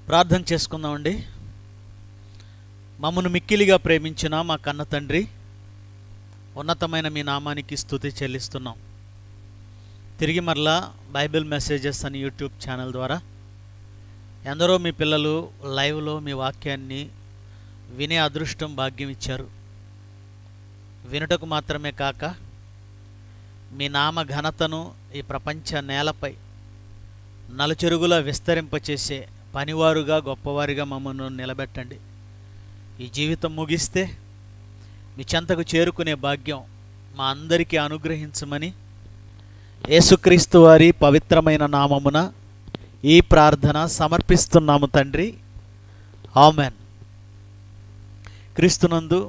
ప్రార్థన చేసుకుందామండి మమ్మను మిక్కిలిగా ప్రేమించిన మా కన్న తండ్రి ఉన్నతమైన మీ నామానికి స్థుతి చెల్లిస్తున్నాం తిరిగి మరలా బైబిల్ మెసేజెస్ అని యూట్యూబ్ ఛానల్ ద్వారా ఎందరో మీ పిల్లలు లైవ్లో మీ వాక్యాన్ని వినే అదృష్టం భాగ్యం ఇచ్చారు వినుటకు మాత్రమే కాక మీ నామ ఘనతను ఈ ప్రపంచ నేలపై నలుచెరుగుల విస్తరింపచేసే పనివారుగా గొప్పవారిగా మమ్మల్ని నిలబెట్టండి ఈ జీవితం ముగిస్తే మీ చెంతకు చేరుకునే భాగ్యం మా అందరికీ అనుగ్రహించమని యేసుక్రీస్తు వారి పవిత్రమైన నామమున ఈ ప్రార్థన సమర్పిస్తున్నాము తండ్రి ఆమెన్ క్రీస్తునందు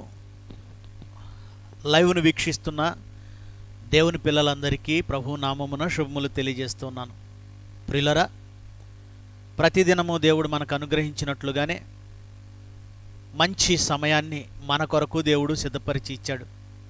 లైవ్ను వీక్షిస్తున్న దేవుని పిల్లలందరికీ ప్రభు నామమున శుభములు తెలియజేస్తున్నాను ప్రిలరా ప్రతిదినము దేవుడు మనకు అనుగ్రహించినట్లుగానే మంచి సమయాన్ని మన కొరకు దేవుడు సిద్ధపరిచి ఇచ్చాడు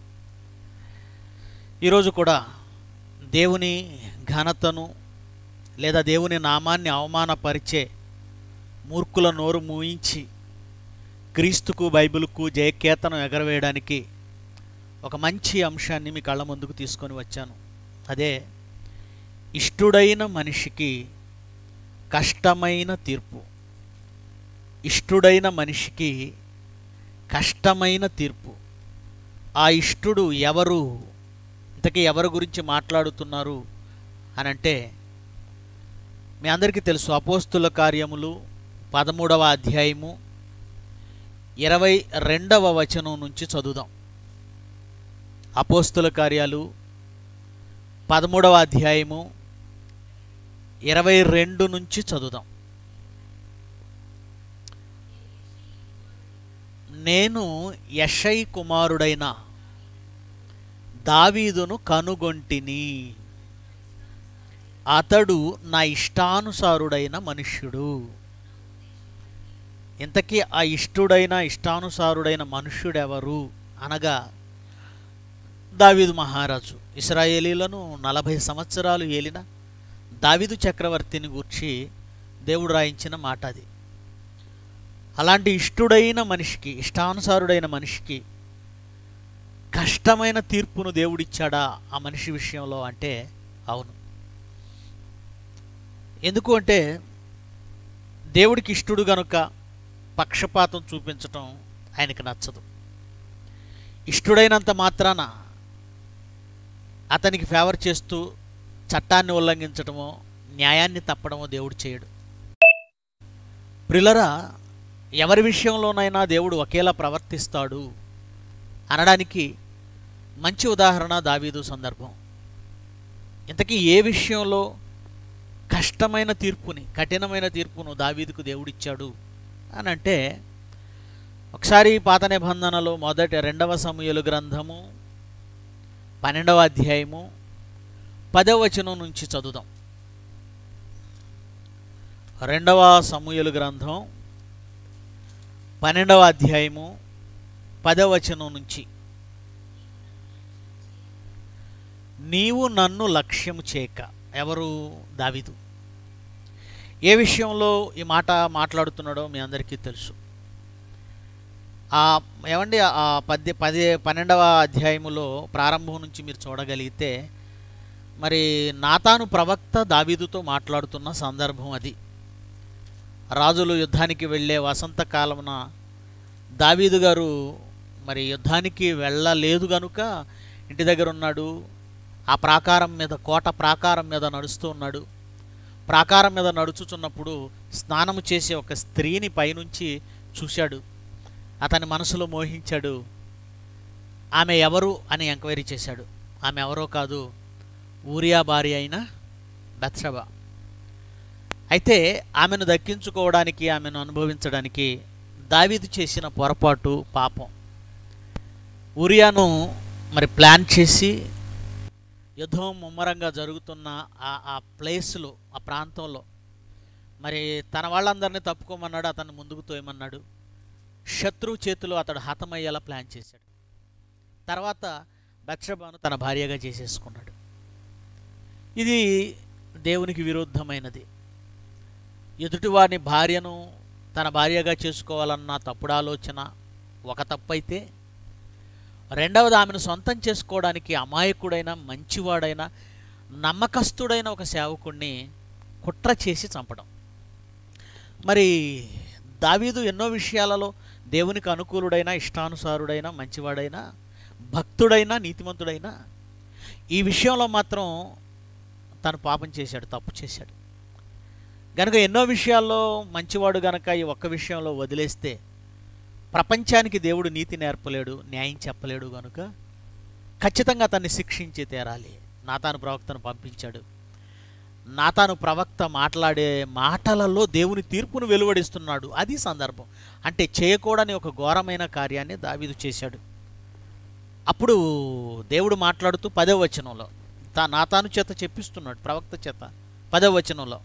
ఈరోజు కూడా దేవుని ఘనతను లేదా దేవుని నామాన్ని అవమానపరిచే మూర్ఖుల నోరు మూయించి క్రీస్తుకు బైబిల్కు జయకేతనం ఎగరవేయడానికి ఒక మంచి అంశాన్ని మీ కళ్ళ ముందుకు తీసుకొని వచ్చాను అదే ఇష్టుడైన మనిషికి కష్టమైన తీర్పు ఇష్టుడైన మనిషికి కష్టమైన తీర్పు ఆ ఇష్టుడు ఎవరు ఇంతకీ ఎవరి గురించి మాట్లాడుతున్నారు అని అంటే మీ అందరికీ తెలుసు అపోస్తుల కార్యములు పదమూడవ అధ్యాయము ఇరవై రెండవ వచనం నుంచి చదువుదాం అపోస్తుల కార్యాలు పదమూడవ అధ్యాయము ఇరవై రెండు నుంచి చదువుదాం నేను యషై కుమారుడైన దావీదును కనుగొంటిని అతడు నా ఇష్టానుసారుడైన మనుష్యుడు ఇంతకీ ఆ ఇష్టుడైన ఇష్టానుసారుడైన మనుష్యుడెవరు అనగా దావీదు మహారాజు ఇస్రాయేలీలను నలభై సంవత్సరాలు ఏలిన దావీదు చక్రవర్తిని గూర్చి దేవుడు రాయించిన మాట అది అలాంటి ఇష్టుడైన మనిషికి ఇష్టానుసారుడైన మనిషికి కష్టమైన తీర్పును దేవుడిచ్చాడా ఆ మనిషి విషయంలో అంటే అవును ఎందుకు అంటే దేవుడికి ఇష్టుడు గనుక పక్షపాతం చూపించటం ఆయనకి నచ్చదు ఇష్టుడైనంత మాత్రాన అతనికి ఫేవర్ చేస్తూ చట్టాన్ని ఉల్లంఘించటమో న్యాయాన్ని తప్పడమో దేవుడు చేయడు ప్రిలరా ఎవరి విషయంలోనైనా దేవుడు ఒకేలా ప్రవర్తిస్తాడు అనడానికి మంచి ఉదాహరణ దావీదు సందర్భం ఇంతకీ ఏ విషయంలో కష్టమైన తీర్పుని కఠినమైన తీర్పును దావీదుకు దేవుడిచ్చాడు అని అంటే ఒకసారి పాత నిబంధనలో మొదటి రెండవ సమూహలు గ్రంథము పన్నెండవ అధ్యాయము పదవ వచనం నుంచి చదువుదాం రెండవ సమూహలు గ్రంథం పన్నెండవ అధ్యాయము పదవ వచనం నుంచి నీవు నన్ను లక్ష్యము చేయక ఎవరు దావిదు ఏ విషయంలో ఈ మాట మాట్లాడుతున్నాడో మీ అందరికీ తెలుసు ఆ ఏమండి ఆ పద్య పది పన్నెండవ అధ్యాయములో ప్రారంభం నుంచి మీరు చూడగలిగితే మరి నాతాను ప్రవక్త దావీదుతో మాట్లాడుతున్న సందర్భం అది రాజులు యుద్ధానికి వెళ్ళే వసంతకాలమున దావీదు గారు మరి యుద్ధానికి వెళ్ళలేదు గనుక ఇంటి దగ్గర ఉన్నాడు ఆ ప్రాకారం మీద కోట ప్రాకారం మీద నడుస్తూ ఉన్నాడు ప్రాకారం మీద నడుచుచున్నప్పుడు స్నానము చేసే ఒక స్త్రీని పైనుంచి చూశాడు అతని మనసులో మోహించాడు ఆమె ఎవరు అని ఎంక్వైరీ చేశాడు ఆమె ఎవరో కాదు ఊరియా భార్య అయిన బత్సబ అయితే ఆమెను దక్కించుకోవడానికి ఆమెను అనుభవించడానికి దావీదు చేసిన పొరపాటు పాపం ఊరియాను మరి ప్లాన్ చేసి యుద్ధం ముమ్మరంగా జరుగుతున్న ఆ ఆ ప్లేస్లో ఆ ప్రాంతంలో మరి తన వాళ్ళందరినీ తప్పుకోమన్నాడు అతన్ని ముందుకు తోయమన్నాడు శత్రువు చేతిలో అతడు హతమయ్యేలా ప్లాన్ చేశాడు తర్వాత బత్షబాను తన భార్యగా చేసేసుకున్నాడు ఇది దేవునికి విరుద్ధమైనది ఎదుటివాని భార్యను తన భార్యగా చేసుకోవాలన్న తప్పుడు ఆలోచన ఒక తప్పు అయితే రెండవది ఆమెను సొంతం చేసుకోవడానికి అమాయకుడైన మంచివాడైన నమ్మకస్తుడైన ఒక సేవకుడిని కుట్ర చేసి చంపడం మరి దావీదు ఎన్నో విషయాలలో దేవునికి అనుకూలుడైన ఇష్టానుసారుడైన మంచివాడైన భక్తుడైన నీతిమంతుడైన ఈ విషయంలో మాత్రం తను పాపం చేశాడు తప్పు చేశాడు గనుక ఎన్నో విషయాల్లో మంచివాడు గనక ఈ ఒక్క విషయంలో వదిలేస్తే ప్రపంచానికి దేవుడు నీతి నేర్పలేడు న్యాయం చెప్పలేడు గనుక ఖచ్చితంగా అతన్ని శిక్షించి తీరాలి నాతాను ప్రవక్తను పంపించాడు నాతాను ప్రవక్త మాట్లాడే మాటలలో దేవుని తీర్పును వెలువడిస్తున్నాడు అది సందర్భం అంటే చేయకూడని ఒక ఘోరమైన కార్యాన్ని దావీదు చేశాడు అప్పుడు దేవుడు మాట్లాడుతూ పదవ వచనంలో తా నాతాను చేత చెప్పిస్తున్నాడు ప్రవక్త చేత పదవ వచనంలో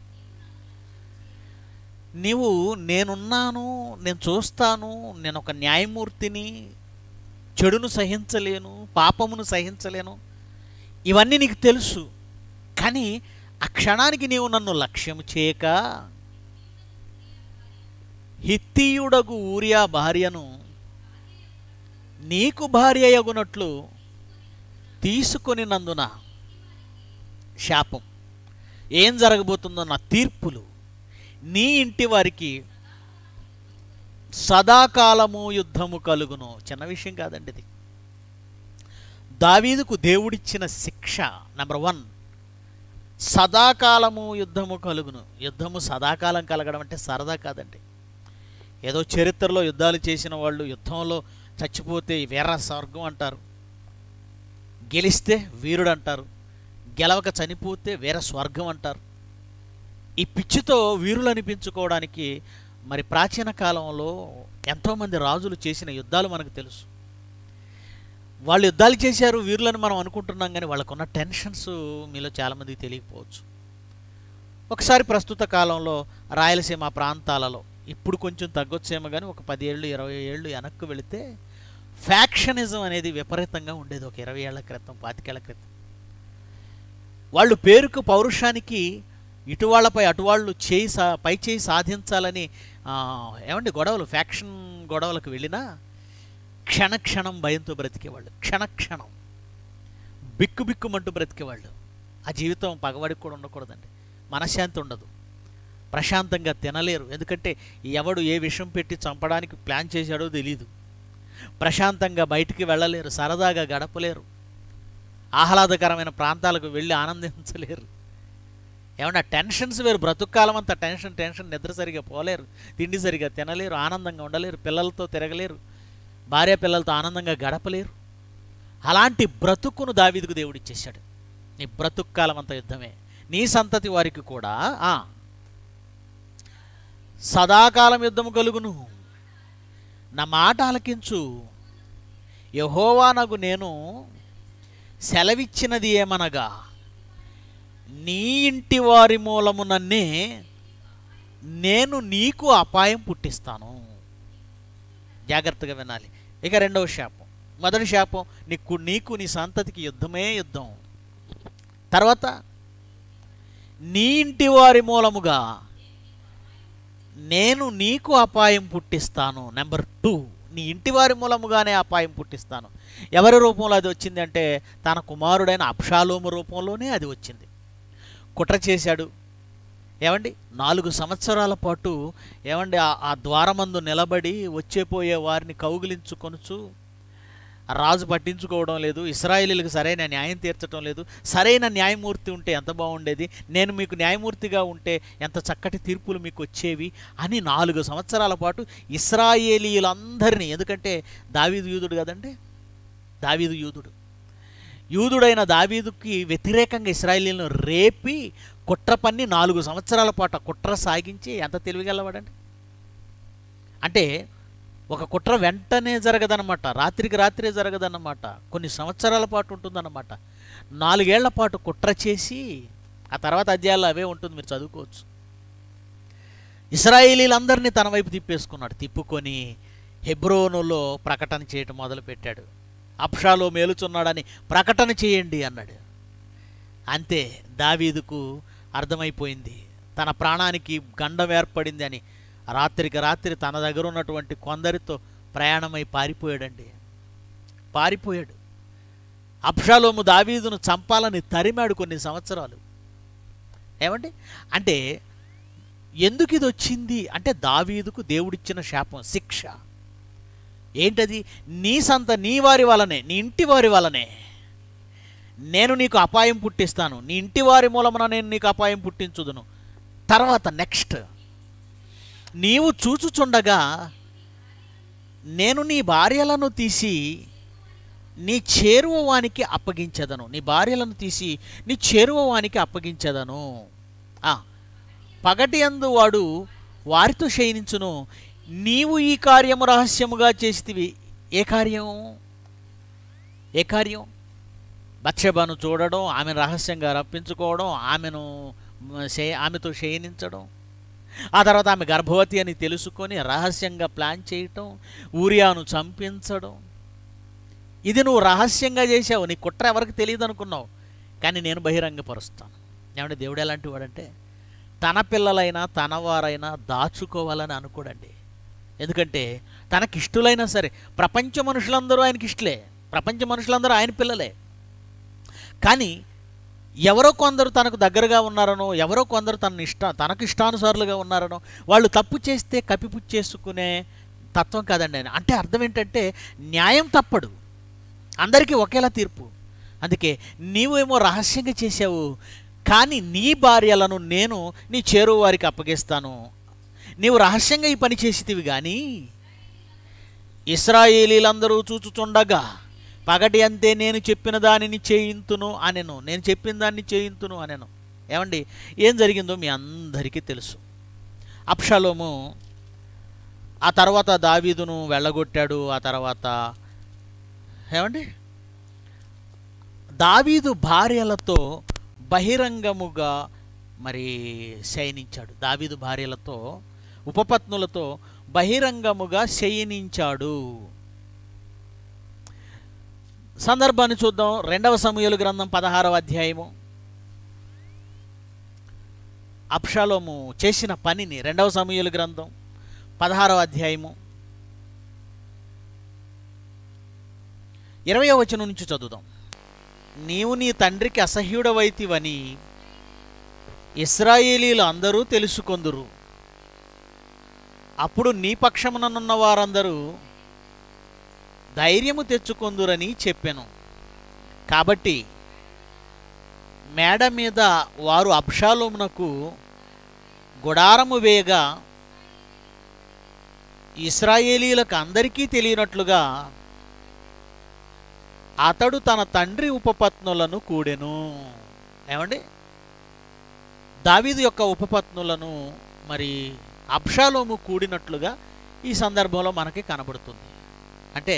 నీవు నేనున్నాను నేను చూస్తాను నేను ఒక న్యాయమూర్తిని చెడును సహించలేను పాపమును సహించలేను ఇవన్నీ నీకు తెలుసు కానీ ఆ క్షణానికి నీవు నన్ను లక్ష్యం చేయక హిత్తీయుడగు ఊరియా భార్యను నీకు భార్య అగునట్లు తీసుకొని నందున శాపం ఏం జరగబోతుందో నా తీర్పులు నీ ఇంటి వారికి సదాకాలము యుద్ధము కలుగును చిన్న విషయం కాదండి ఇది దావీదుకు దేవుడిచ్చిన శిక్ష నెంబర్ వన్ సదాకాలము యుద్ధము కలుగును యుద్ధము సదాకాలం కలగడం అంటే సరదా కాదండి ఏదో చరిత్రలో యుద్ధాలు చేసిన వాళ్ళు యుద్ధంలో చచ్చిపోతే వీర స్వర్గం అంటారు గెలిస్తే వీరుడు అంటారు గెలవక చనిపోతే వీర స్వర్గం అంటారు ఈ పిచ్చితో వీరులు అనిపించుకోవడానికి మరి ప్రాచీన కాలంలో ఎంతోమంది రాజులు చేసిన యుద్ధాలు మనకు తెలుసు వాళ్ళు యుద్ధాలు చేశారు వీరులని మనం అనుకుంటున్నాం కానీ వాళ్ళకున్న టెన్షన్స్ మీలో చాలామందికి తెలియకపోవచ్చు ఒకసారి ప్రస్తుత కాలంలో రాయలసీమ ప్రాంతాలలో ఇప్పుడు కొంచెం తగ్గొచ్చేమో కానీ ఒక పది ఏళ్ళు ఇరవై ఏళ్ళు వెనక్కు వెళితే ఫ్యాక్షనిజం అనేది విపరీతంగా ఉండేది ఒక ఇరవై ఏళ్ల క్రితం పాతికేళ్ల క్రితం వాళ్ళు పేరుకు పౌరుషానికి ఇటు వాళ్ళపై అటు వాళ్ళు చేయి సా పై చేయి సాధించాలని ఆ, ఏమండి గొడవలు ఫ్యాక్షన్ గొడవలకు వెళ్ళినా క్షణక్షణం భయంతో బ్రతికేవాళ్ళు క్షణక్షణం బిక్కు బిక్కుమంటూ బ్రతికేవాళ్ళు ఆ జీవితం పగవాడికి కూడా ఉండకూడదండి మనశ్శాంతి ఉండదు ప్రశాంతంగా తినలేరు ఎందుకంటే ఎవడు ఏ విషయం పెట్టి చంపడానికి ప్లాన్ చేశాడో తెలియదు ప్రశాంతంగా బయటికి వెళ్ళలేరు సరదాగా గడపలేరు ఆహ్లాదకరమైన ప్రాంతాలకు వెళ్ళి ఆనందించలేరు ఏమన్నా టెన్షన్స్ వేరు బ్రతుక్కాలం అంతా టెన్షన్ టెన్షన్ నిద్ర సరిగా పోలేరు తిండి సరిగా తినలేరు ఆనందంగా ఉండలేరు పిల్లలతో తిరగలేరు భార్య పిల్లలతో ఆనందంగా గడపలేరు అలాంటి బ్రతుకును దావీదుకు దేవుడు ఇచ్చేశాడు నీ బ్రతుక్కాలం అంతా యుద్ధమే నీ సంతతి వారికి కూడా ఆ, సదాకాలం యుద్ధము కలుగును నా మాట ఆలకించు యహోవానగు నేను సెలవిచ్చినది ఏమనగా నీ ఇంటి వారి మూలమునన్నే నేను నీకు అపాయం పుట్టిస్తాను జాగ్రత్తగా వినాలి ఇక రెండవ శాపం మొదటి శాపం నీకు నీకు నీ సంతతికి యుద్ధమే యుద్ధం తర్వాత నీ ఇంటి వారి మూలముగా నేను నీకు అపాయం పుట్టిస్తాను నెంబర్ టూ నీ ఇంటి వారి మూలముగానే అపాయం పుట్టిస్తాను ఎవరి రూపంలో అది వచ్చింది అంటే తన కుమారుడైన అప్షాలోము రూపంలోనే అది వచ్చింది కుట్ర చేశాడు ఏమండి నాలుగు సంవత్సరాల పాటు ఏమండి ఆ- ఆ ద్వారమందు నిలబడి వచ్చేపోయే వారిని కౌగిలించుకొనుచు రాజు పట్టించుకోవడం లేదు ఇస్రాయేలీలకు సరైన న్యాయం తీర్చడం లేదు సరైన న్యాయమూర్తి ఉంటే ఎంత బాగుండేది నేను మీకు న్యాయమూర్తిగా ఉంటే ఎంత చక్కటి తీర్పులు మీకు వచ్చేవి అని నాలుగు సంవత్సరాల పాటు ఇస్రాయేలీలందరినీ ఎందుకంటే దావీదు యూదుడు కదండి దావీదు యూదుడు యూదుడైన దావీదుకి వ్యతిరేకంగా ఇస్రాయేలీలను రేపి కుట్ర పన్ని నాలుగు సంవత్సరాల పాటు ఆ కుట్ర సాగించి ఎంత తెలివిగలవాడండి అంటే ఒక కుట్ర వెంటనే జరగదన్నమాట రాత్రికి రాత్రే జరగదన్నమాట కొన్ని సంవత్సరాల పాటు ఉంటుందన్నమాట నాలుగేళ్ల పాటు కుట్ర చేసి ఆ తర్వాత అధ్యాయాలు అవే ఉంటుంది మీరు చదువుకోవచ్చు ఇస్రాయేలీలందరినీ తన వైపు తిప్పేసుకున్నాడు తిప్పుకొని హెబ్రోనులో ప్రకటన చేయటం మొదలుపెట్టాడు అప్షాలో మేలుచున్నాడని ప్రకటన చేయండి అన్నాడు అంతే దావీదుకు అర్థమైపోయింది తన ప్రాణానికి గండం ఏర్పడింది అని రాత్రికి రాత్రి తన దగ్గర ఉన్నటువంటి కొందరితో ప్రయాణమై పారిపోయాడండి పారిపోయాడు అబ్షాలోము దావీదును చంపాలని తరిమాడు కొన్ని సంవత్సరాలు ఏమండి అంటే ఎందుకు ఇది వచ్చింది అంటే దావీదుకు దేవుడిచ్చిన శాపం శిక్ష ఏంటది నీ సంత నీ వారి వలనే నీ ఇంటి వారి వలనే నేను నీకు అపాయం పుట్టిస్తాను నీ ఇంటి వారి మూలమున నేను నీకు అపాయం పుట్టించుదును తర్వాత నెక్స్ట్ నీవు చూచుచుండగా నేను నీ భార్యలను తీసి నీ చేరువ వానికి అప్పగించదను నీ భార్యలను తీసి నీ చేరువ వానికి అప్పగించదను ఆ, పగటి అందు వాడు వారితో శయనించును నీవు ఈ కార్యము రహస్యముగా చేసితివి ఏ కార్యం ఏ కార్యం బత్షెబను చూడడం ఆమెను రహస్యంగా రప్పించుకోవడం ఆమెను మ, శయ- ఆమెతో శయనించడం ఆ తర్వాత ఆమె గర్భవతి అని తెలుసుకొని రహస్యంగా ప్లాన్ చేయటం ఊరియాను చంపించడం ఇది నువ్వు రహస్యంగా చేసావు నీ కుట్ర ఎవరికి తెలియదు అనుకున్నావు కానీ నేను బహిరంగపరుస్తాను ఏమంటే దేవుడు ఎలాంటి వాడంటే తన పిల్లలైనా తన వారైనా దాచుకోవాలని అనుకోడండి ఎందుకంటే తనకిష్టులైనా సరే ప్రపంచ మనుషులందరూ ఆయనకి ఇష్టలే ప్రపంచ మనుషులందరూ ఆయన పిల్లలే కానీ ఎవరో కొందరు తనకు దగ్గరగా ఉన్నారనో ఎవరో కొందరు తన ఇష్ట తనకు ఇష్టానుసారులుగా ఉన్నారనో వాళ్ళు తప్పు చేస్తే కప్పిపుచ్చేసుకునే తత్వం కాదండి ఆయన అంటే అర్థం ఏంటంటే న్యాయం తప్పడు అందరికీ ఒకేలా తీర్పు అందుకే నీవేమో రహస్యంగా చేశావు కానీ నీ భార్యలను నేను నీ చేరువ వారికి అప్పగిస్తాను నీవు రహస్యంగా ఈ పని చేసితివి కానీ ఇస్రాయేలీలందరూ చూచుచుండగా పగటి అంతే నేను చెప్పిన దానిని చేయింతును అనెను నేను చెప్పిన దాన్ని చేయింతును అనెను ఏమండి ఏం జరిగిందో మీ అందరికీ తెలుసు అప్షలోము ఆ తర్వాత దావీదును వెళ్ళగొట్టాడు ఆ తర్వాత ఏమండి దావీదు భార్యలతో బహిరంగముగా మరి శయనించాడు దావీదు భార్యలతో ఉపపత్నులతో బహిరంగముగా శయనించాడు సందర్భాన్ని చూద్దాం రెండవ సమూహలు గ్రంథం పదహారవ అధ్యాయము అప్షాలోము చేసిన పనిని రెండవ సమూహలు గ్రంథం పదహారవ అధ్యాయము ఇరవయో వచనం నుంచి చదువుదాం నీవు నీ తండ్రికి అసహ్యుడవైతివని ఇస్రాయేలీలు అందరూ తెలుసుకొందురు అప్పుడు నీ పక్షముననున్న వారందరూ ధైర్యము తెచ్చుకొందురని చెప్పాను కాబట్టి మేడ మీద వారు అబ్షాలోమునకు గుడారము వేయగా ఇస్రాయేలీలకు అందరికీ తెలియనట్లుగా అతడు తన తండ్రి ఉపపత్నులను కూడెను ఏమండి దావీదు యొక్క ఉపపత్నులను మరి అబ్షాలోము కూడినట్లుగా ఈ సందర్భంలో మనకి కనబడుతుంది అంటే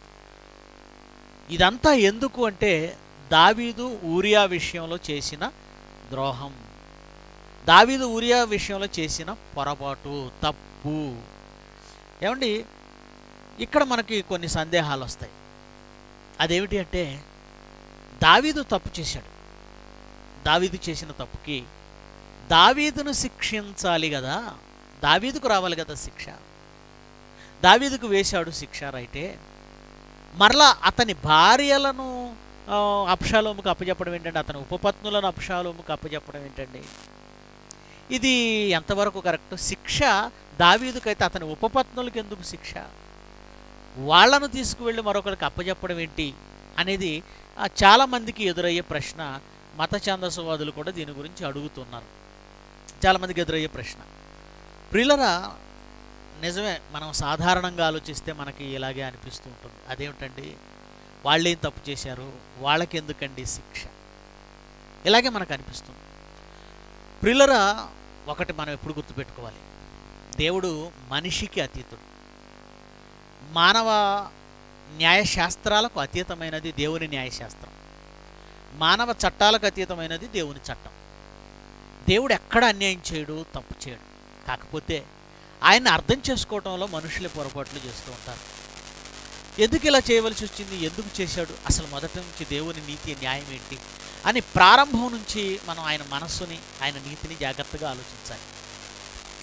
ఇదంతా ఎందుకు అంటే దావీదు ఊరియా విషయంలో చేసిన ద్రోహం దావీదు ఊరియా విషయంలో చేసిన పొరపాటు తప్పు ఏమండి ఇక్కడ మనకి కొన్ని సందేహాలు వస్తాయి అదేమిటి అంటే దావీదు తప్పు చేశాడు దావీదు చేసిన తప్పుకి దావీదును శిక్షించాలి కదా దావీదుకు రావాలి కదా శిక్ష దావీదుకు వేశాడు శిక్ష రైటే మరలా అతని భార్యలను ఆ, అప్షాలోముకు అప్పచెప్పడం ఏంటండి అతని ఉపపత్నులను అప్షాలోముకు అప్పచెప్పడం ఏంటండి ఇది ఎంతవరకు కరెక్ట్ శిక్ష దావీదుకైతే అతని ఉపపత్నులకు ఎందుకు శిక్ష వాళ్ళను తీసుకువెళ్ళి మరొకరికి అప్పచెప్పడం ఏంటి అనేది ఆ, చాలామందికి ఎదురయ్యే ప్రశ్న మత ఛాందసవాదులు కూడా దీని గురించి అడుగుతున్నారు చాలామందికి ఎదురయ్యే ప్రశ్న ప్రియులరా నిజమే మనం సాధారణంగా ఆలోచిస్తే మనకి ఇలాగే అనిపిస్తూ ఉంటుంది అదేమిటండి వాళ్ళేం తప్పు చేశారు వాళ్ళకి ఎందుకండి శిక్ష ఇలాగే మనకు అనిపిస్తుంది ప్రియులరా ఒకటి మనం ఎప్పుడు గుర్తుపెట్టుకోవాలి దేవుడు మనిషికి అతీతుడు మానవ న్యాయశాస్త్రాలకు అతీతమైనది దేవుని న్యాయశాస్త్రం మానవ చట్టాలకు అతీతమైనది దేవుని చట్టం దేవుడు ఎక్కడ అన్యాయం చేయడు తప్పు చేయడు కాకపోతే ఆయన్ని అర్థం చేసుకోవటంలో మనుషులే పొరపాట్లు చేస్తూ ఉంటారు ఎందుకు ఇలా చేయవలసి వచ్చింది ఎందుకు చేశాడు అసలు మొదటి నుంచి దేవుని నీతి న్యాయం ఏంటి అని ప్రారంభం నుంచి మనం ఆయన మనస్సుని ఆయన నీతిని జాగ్రత్తగా ఆలోచించాలి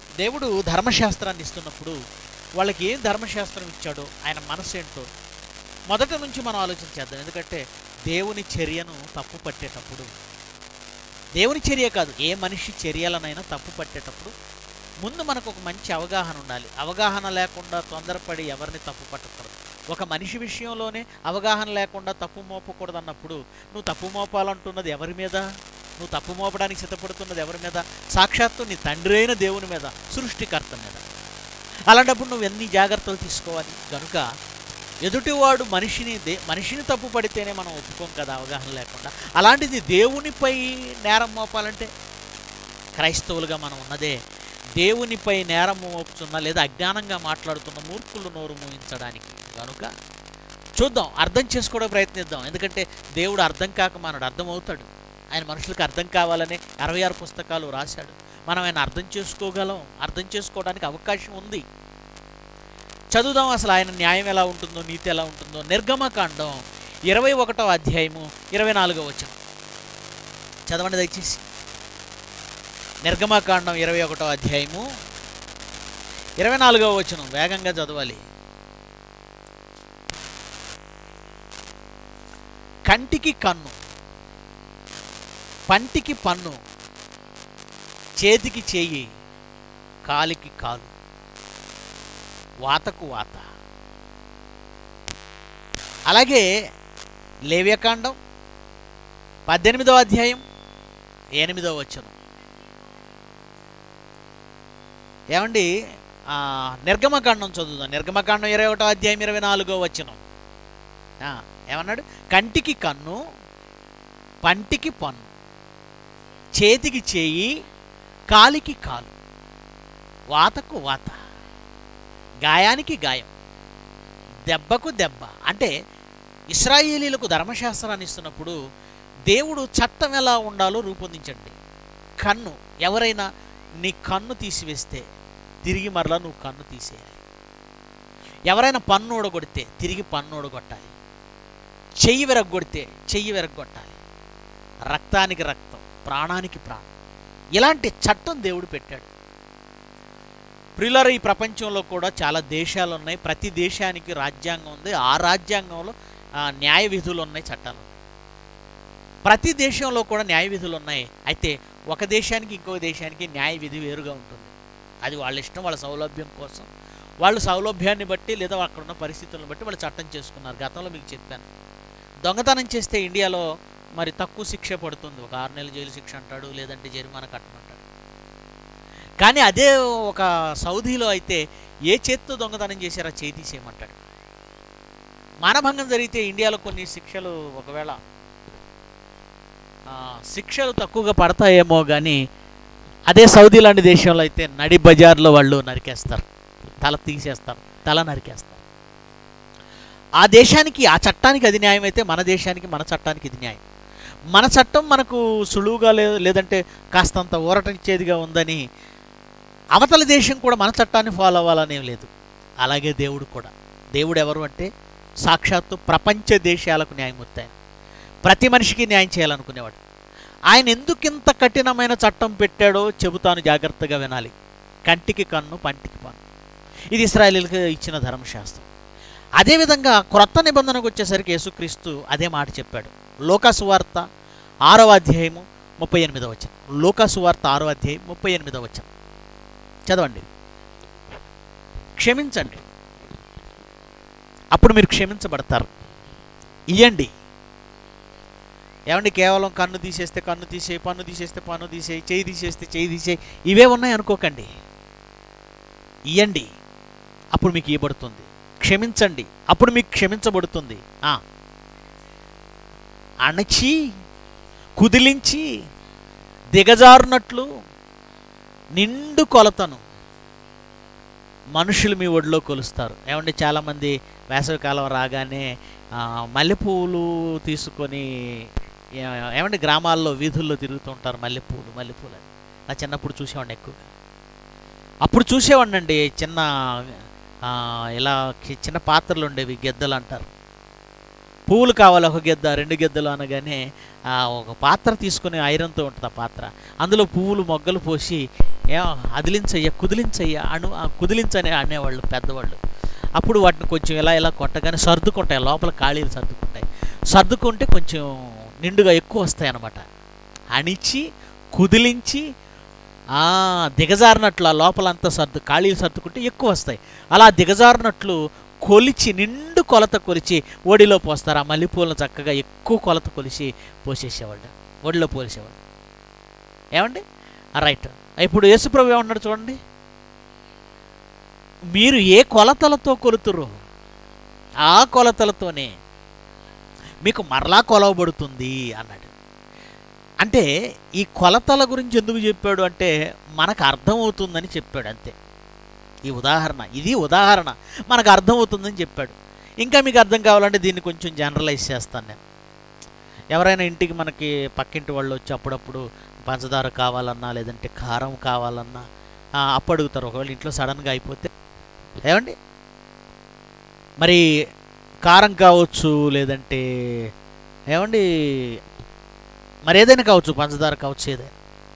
దేవుడు ధర్మశాస్త్రాన్ని ఇస్తున్నప్పుడు వాళ్ళకి ఏం ధర్మశాస్త్రం ఇచ్చాడో ఆయన మనసు ఏంటో మొదట నుంచి మనం ఆలోచించేద్దాం ఎందుకంటే దేవుని చర్యను తప్పు పట్టేటప్పుడు దేవుని చర్య కాదు ఏ మనిషి చర్యలనైనా తప్పు పట్టేటప్పుడు ముందు మనకు ఒక మంచి అవగాహన ఉండాలి అవగాహన లేకుండా తొందరపడి ఎవరిని తప్పు పట్టకూడదు ఒక మనిషి విషయంలోనే అవగాహన లేకుండా తప్పు మోపకూడదు అన్నప్పుడు నువ్వు తప్పు మోపాలంటున్నది ఎవరి మీద నువ్వు తప్పు మోపడానికి సిద్ధపడుతున్నది ఎవరి మీద సాక్షాత్తు నీ తండ్రి అయిన దేవుని మీద సృష్టికర్త మీద అలాంటప్పుడు నువ్వు ఎన్ని జాగ్రత్తలు తీసుకోవాలి కనుక ఎదుటివాడు మనిషిని దే మనిషిని తప్పు పడితేనే మనం ఒప్పుకోం కదా అవగాహన లేకుండా అలాంటిది దేవునిపై నేరం మోపాలంటే క్రైస్తవులుగా మనం ఉన్నదే దేవునిపై నేరం మోపుతున్న లేదా అజ్ఞానంగా మాట్లాడుతున్న మూర్ఖులు నోరు మూయించడానికి కనుక చూద్దాం అర్థం చేసుకోవడం ప్రయత్నిద్దాం ఎందుకంటే దేవుడు అర్థం కాక మనడు అర్థమవుతాడు ఆయన మనుషులకు అర్థం కావాలని అరవై ఆరు పుస్తకాలు రాశాడు మనం ఆయన అర్థం చేసుకోగలం అర్థం చేసుకోవడానికి అవకాశం ఉంది చదువుదాం అసలు ఆయన న్యాయం ఎలా ఉంటుందో నీతి ఎలా ఉంటుందో నిర్గమకాండం ఇరవై ఒకటో అధ్యాయము ఇరవై నాలుగో వచనం చదవండి దయచేసి నిర్గమకాండం ఇరవై ఒకటో అధ్యాయము ఇరవై నాలుగవ వచనం వేగంగా చదవాలి కంటికి కన్ను పంటికి పన్ను చేతికి చేయి కాలికి కాలు వాతకు వాత అలాగే లేవ్యకాండం పద్దెనిమిదవ అధ్యాయం ఎనిమిదవ వచనం ఏమండి ఆ, నిర్గమకాండం చదువుదాం నిర్గమకాండం ఇరవై ఒకటో అధ్యాయం ఇరవై నాలుగో వచనం ఆ, ఏమన్నాడు కంటికి కన్ను పంటికి పన్ను చేతికి చేయి కాలికి కాలు వాతకు వాత గాయానికి గాయం దెబ్బకు దెబ్బ అంటే ఇస్రాయేలీలకు ధర్మశాస్త్రాన్ని ఇస్తున్నప్పుడు దేవుడు చట్టం ఎలా ఉండాలో రూపొందించండి కన్ను ఎవరైనా నీ కన్ను తీసివేస్తే తిరిగి మరలా నువ్వు కన్ను తీసేయాలి ఎవరైనా పన్ను ఊడగొడితే తిరిగి పన్ను ఊడగొట్టాలి చెయ్యి విరగొడితే చెయ్యి విరగొట్టాలి రక్తానికి రక్తం ప్రాణానికి ప్రాణం ఇలాంటి చట్టం దేవుడు పెట్టాడు ప్రియులర ఈ ప్రపంచంలో కూడా చాలా దేశాలు ఉన్నాయి ప్రతి దేశానికి రాజ్యాంగం ఉంది ఆ రాజ్యాంగంలో ఆ, న్యాయ విధులు ఉన్నాయి చట్టాలు ఉన్నాయి ప్రతి దేశంలో కూడా న్యాయ విధులు ఉన్నాయి అయితే ఒక దేశానికి ఇంకో దేశానికి న్యాయ విధి వేరుగా ఉంటుంది అది వాళ్ళ ఇష్టం వాళ్ళ సౌలభ్యం కోసం వాళ్ళు సౌలభ్యాన్ని బట్టి లేదా అక్కడ ఉన్న పరిస్థితులను బట్టి వాళ్ళు చట్టం చేసుకున్నారు గతంలో మీకు చెప్పాను దొంగతనం చేస్తే ఇండియాలో మరి తక్కువ శిక్ష పడుతుంది ఒక ఆరు నెలల జైలు శిక్ష అంటాడు లేదంటే జరిమానా కట్టమంటాడు కానీ అదే ఒక సౌదీలో అయితే ఏ చేత్తో దొంగతనం చేశారో చేయి తీసేయమంటాడు మానభంగం జరిగితే ఇండియాలో కొన్ని శిక్షలు ఒకవేళ ఆ, శిక్షలు తక్కువగా పడతాయేమో కానీ అదే సౌదీ లాంటి దేశంలో అయితే నడి బజార్లో వాళ్ళు నరికేస్తారు తల తీసేస్తారు తల నరికేస్తారు ఆ దేశానికి ఆ చట్టానికి అది న్యాయం అయితే మన దేశానికి మన చట్టానికి ఇది న్యాయం మన చట్టం మనకు సులువుగా లే లేదంటే కాస్తంత ఊరటనిచ్చేదిగా ఉందని అవతల దేశం కూడా మన చట్టాన్ని ఫాలో అవ్వాలనేం లేదు అలాగే దేవుడు కూడా దేవుడు ఎవరు అంటే సాక్షాత్తు ప్రపంచ దేశాలకు న్యాయమూర్తి ఆయన ప్రతి మనిషికి న్యాయం చేయాలనుకునేవాడు ఆయన ఎందుకు ఇంత కఠినమైన చట్టం పెట్టాడో చెబుతాను జాగ్రత్తగా వినాలి కంటికి కన్ను పంటికి పన్ను ఇది ఇస్రాయలీలకు ఇచ్చిన ధర్మశాస్త్రం అదేవిధంగా క్రొత్త నిబంధనకు వచ్చేసరికి యేసుక్రీస్తు అదే మాట చెప్పాడు లోకాసు వార్త ఆరవ అధ్యాయము ముప్పై ఎనిమిదవ వచనం లోకాసు వార్త ఆరో అధ్యాయం ముప్పై ఎనిమిదవ వచనం చదవండి క్షమించండి అప్పుడు మీరు క్షమించబడతారు ఇయ్యండి ఏమండి కేవలం కన్ను తీసేస్తే కన్ను తీసేయి పన్ను తీసేస్తే పన్ను తీసేయి చేయి తీసేస్తే చేయి తీసేయి ఇవే ఉన్నాయి అనుకోకండి ఇయ్యండి అప్పుడు మీకు ఇవ్వబడుతుంది క్షమించండి అప్పుడు మీకు క్షమించబడుతుంది ఆ. అణచి కుదిలించి దిగజారునట్లు నిండు కొలతను మనుషులు మీ ఒడిలో కొలుస్తారు ఏమంటే చాలామంది వేసవికాలం రాగానే ఆ, మల్లెపూలు తీసుకొని ఏ- ఏమంటే గ్రామాల్లో వీధుల్లో తిరుగుతుంటారు మల్లెపూలు మల్లెపూలు అని. నా చిన్నప్పుడు చూసేవాడిని ఎక్కువగా అప్పుడు చూసేవాడినండి చిన్న ఆ, ఇలా కి- చిన్న పాత్రలు ఉండేవి గెద్దలు అంటారు పువ్వులు కావాలి ఒక గిద్ద రెండు గిద్దలు అనగానే ఆ ఒక పాత్ర తీసుకుని ఐరన్తో ఉంటుంది ఆ పాత్ర అందులో పువ్వులు మొగ్గలు పోసి ఏ అదిలించయ్యా కుదిలించయ్యా అను ఆ కుదిలించని అనేవాళ్ళు పెద్దవాళ్ళు అప్పుడు వాటిని కొంచెం ఇలా ఇలా కొట్టగానే సర్దుకుంటాయి లోపల ఖాళీలు సర్దుకుంటాయి సర్దుకుంటే కొంచెం నిండుగా ఎక్కువ వస్తాయి అన్నమాట అణిచి కుదిలించి ఆ, దిగజారినట్లు ఆ లోపలంతా సర్దు ఖాళీలు సర్దుకుంటే ఎక్కువ వస్తాయి అలా దిగజారినట్లు కొలిచి నిండు కొలత కొలిచి ఒడిలో పోస్తారు ఆ మల్లెపూలను చక్కగా ఎక్కువ కొలత కొలిచి పోసేసేవాళ్ళు ఒడిలో పోసేవాళ్ళు ఏమండి రైట్ ఇప్పుడు యేసుప్రభు ఏమన్నాడు చూడండి మీరు ఏ కొలతలతో కొలుతురు ఆ కొలతలతోనే మీకు మరలా కొలవబడుతుంది అన్నాడు అంటే ఈ కొలతల గురించి ఎందుకు చెప్పాడు అంటే మనకు అర్థమవుతుందని చెప్పాడు అంతే ఈ ఉదాహరణ ఇది ఉదాహరణ మనకు అర్థమవుతుందని చెప్పాడు ఇంకా మీకు అర్థం కావాలంటే దీన్ని కొంచెం జనరలైజ్ చేస్తాను నేను ఎవరైనా ఇంటికి మనకి పక్కింటి వాళ్ళు వచ్చి అప్పుడప్పుడు పంచదార కావాలన్నా లేదంటే కారం కావాలన్నా ఆ, అప్పు అడుగుతారు ఒకవేళ ఇంట్లో సడన్గా అయిపోతే ఏమండి మరి కారం కావచ్చు లేదంటే ఏమండి మరి ఏదైనా కావచ్చు పంచదార కావచ్చు ఏదైనా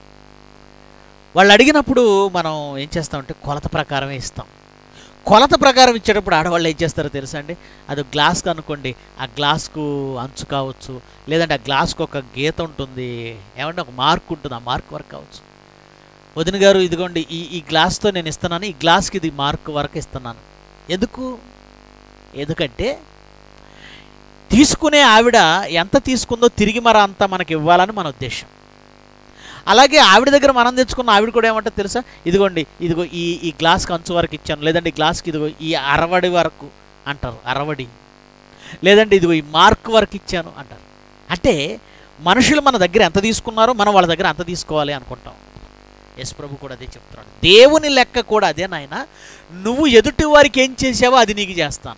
వాళ్ళు అడిగినప్పుడు మనం ఏం చేస్తామంటే కొలత ప్రకారమే ఇస్తాం కొలత ప్రకారం ఇచ్చేటప్పుడు ఆడవాళ్ళు ఏం చేస్తారో తెలుసా అండి అది గ్లాస్కి అనుకోండి ఆ గ్లాస్కు అంచు కావచ్చు లేదంటే ఆ గ్లాస్కు ఒక గీత ఉంటుంది ఏమంటే ఒక మార్క్ ఉంటుంది ఆ మార్క్ వరకు కావచ్చు వదిన గారు ఇదిగోండి ఈ ఈ గ్లాస్తో నేను ఇస్తున్నాను ఈ గ్లాస్కి ఇది మార్క్ వరకు ఇస్తున్నాను ఎందుకు ఎందుకంటే తీసుకునే ఆవిడ ఎంత తీసుకుందో తిరిగి మరి అంత మనకి ఇవ్వాలని మన ఉద్దేశం అలాగే ఆవిడ దగ్గర మనం తెచ్చుకున్న ఆవిడ కూడా ఏమంటే తెలుసా ఇదిగోండి ఇదిగో ఈ ఈ గ్లాస్కి అంచు వరకు ఇచ్చాను లేదంటే ఈ గ్లాస్కి ఇదిగో ఈ అరవడి వరకు అంటారు అరవడి లేదంటే ఇదిగో ఈ మార్క్ వరకు ఇచ్చాను అంటారు అంటే మనుషులు మన దగ్గర ఎంత తీసుకున్నారో మనం వాళ్ళ దగ్గర అంత తీసుకోవాలి అనుకుంటాం యశ్ ప్రభు కూడా అదే చెప్తున్నాడు దేవుని లెక్క కూడా అదే నాయన నువ్వు ఎదుటి వారికి ఏం చేసావో అది నీకు చేస్తాను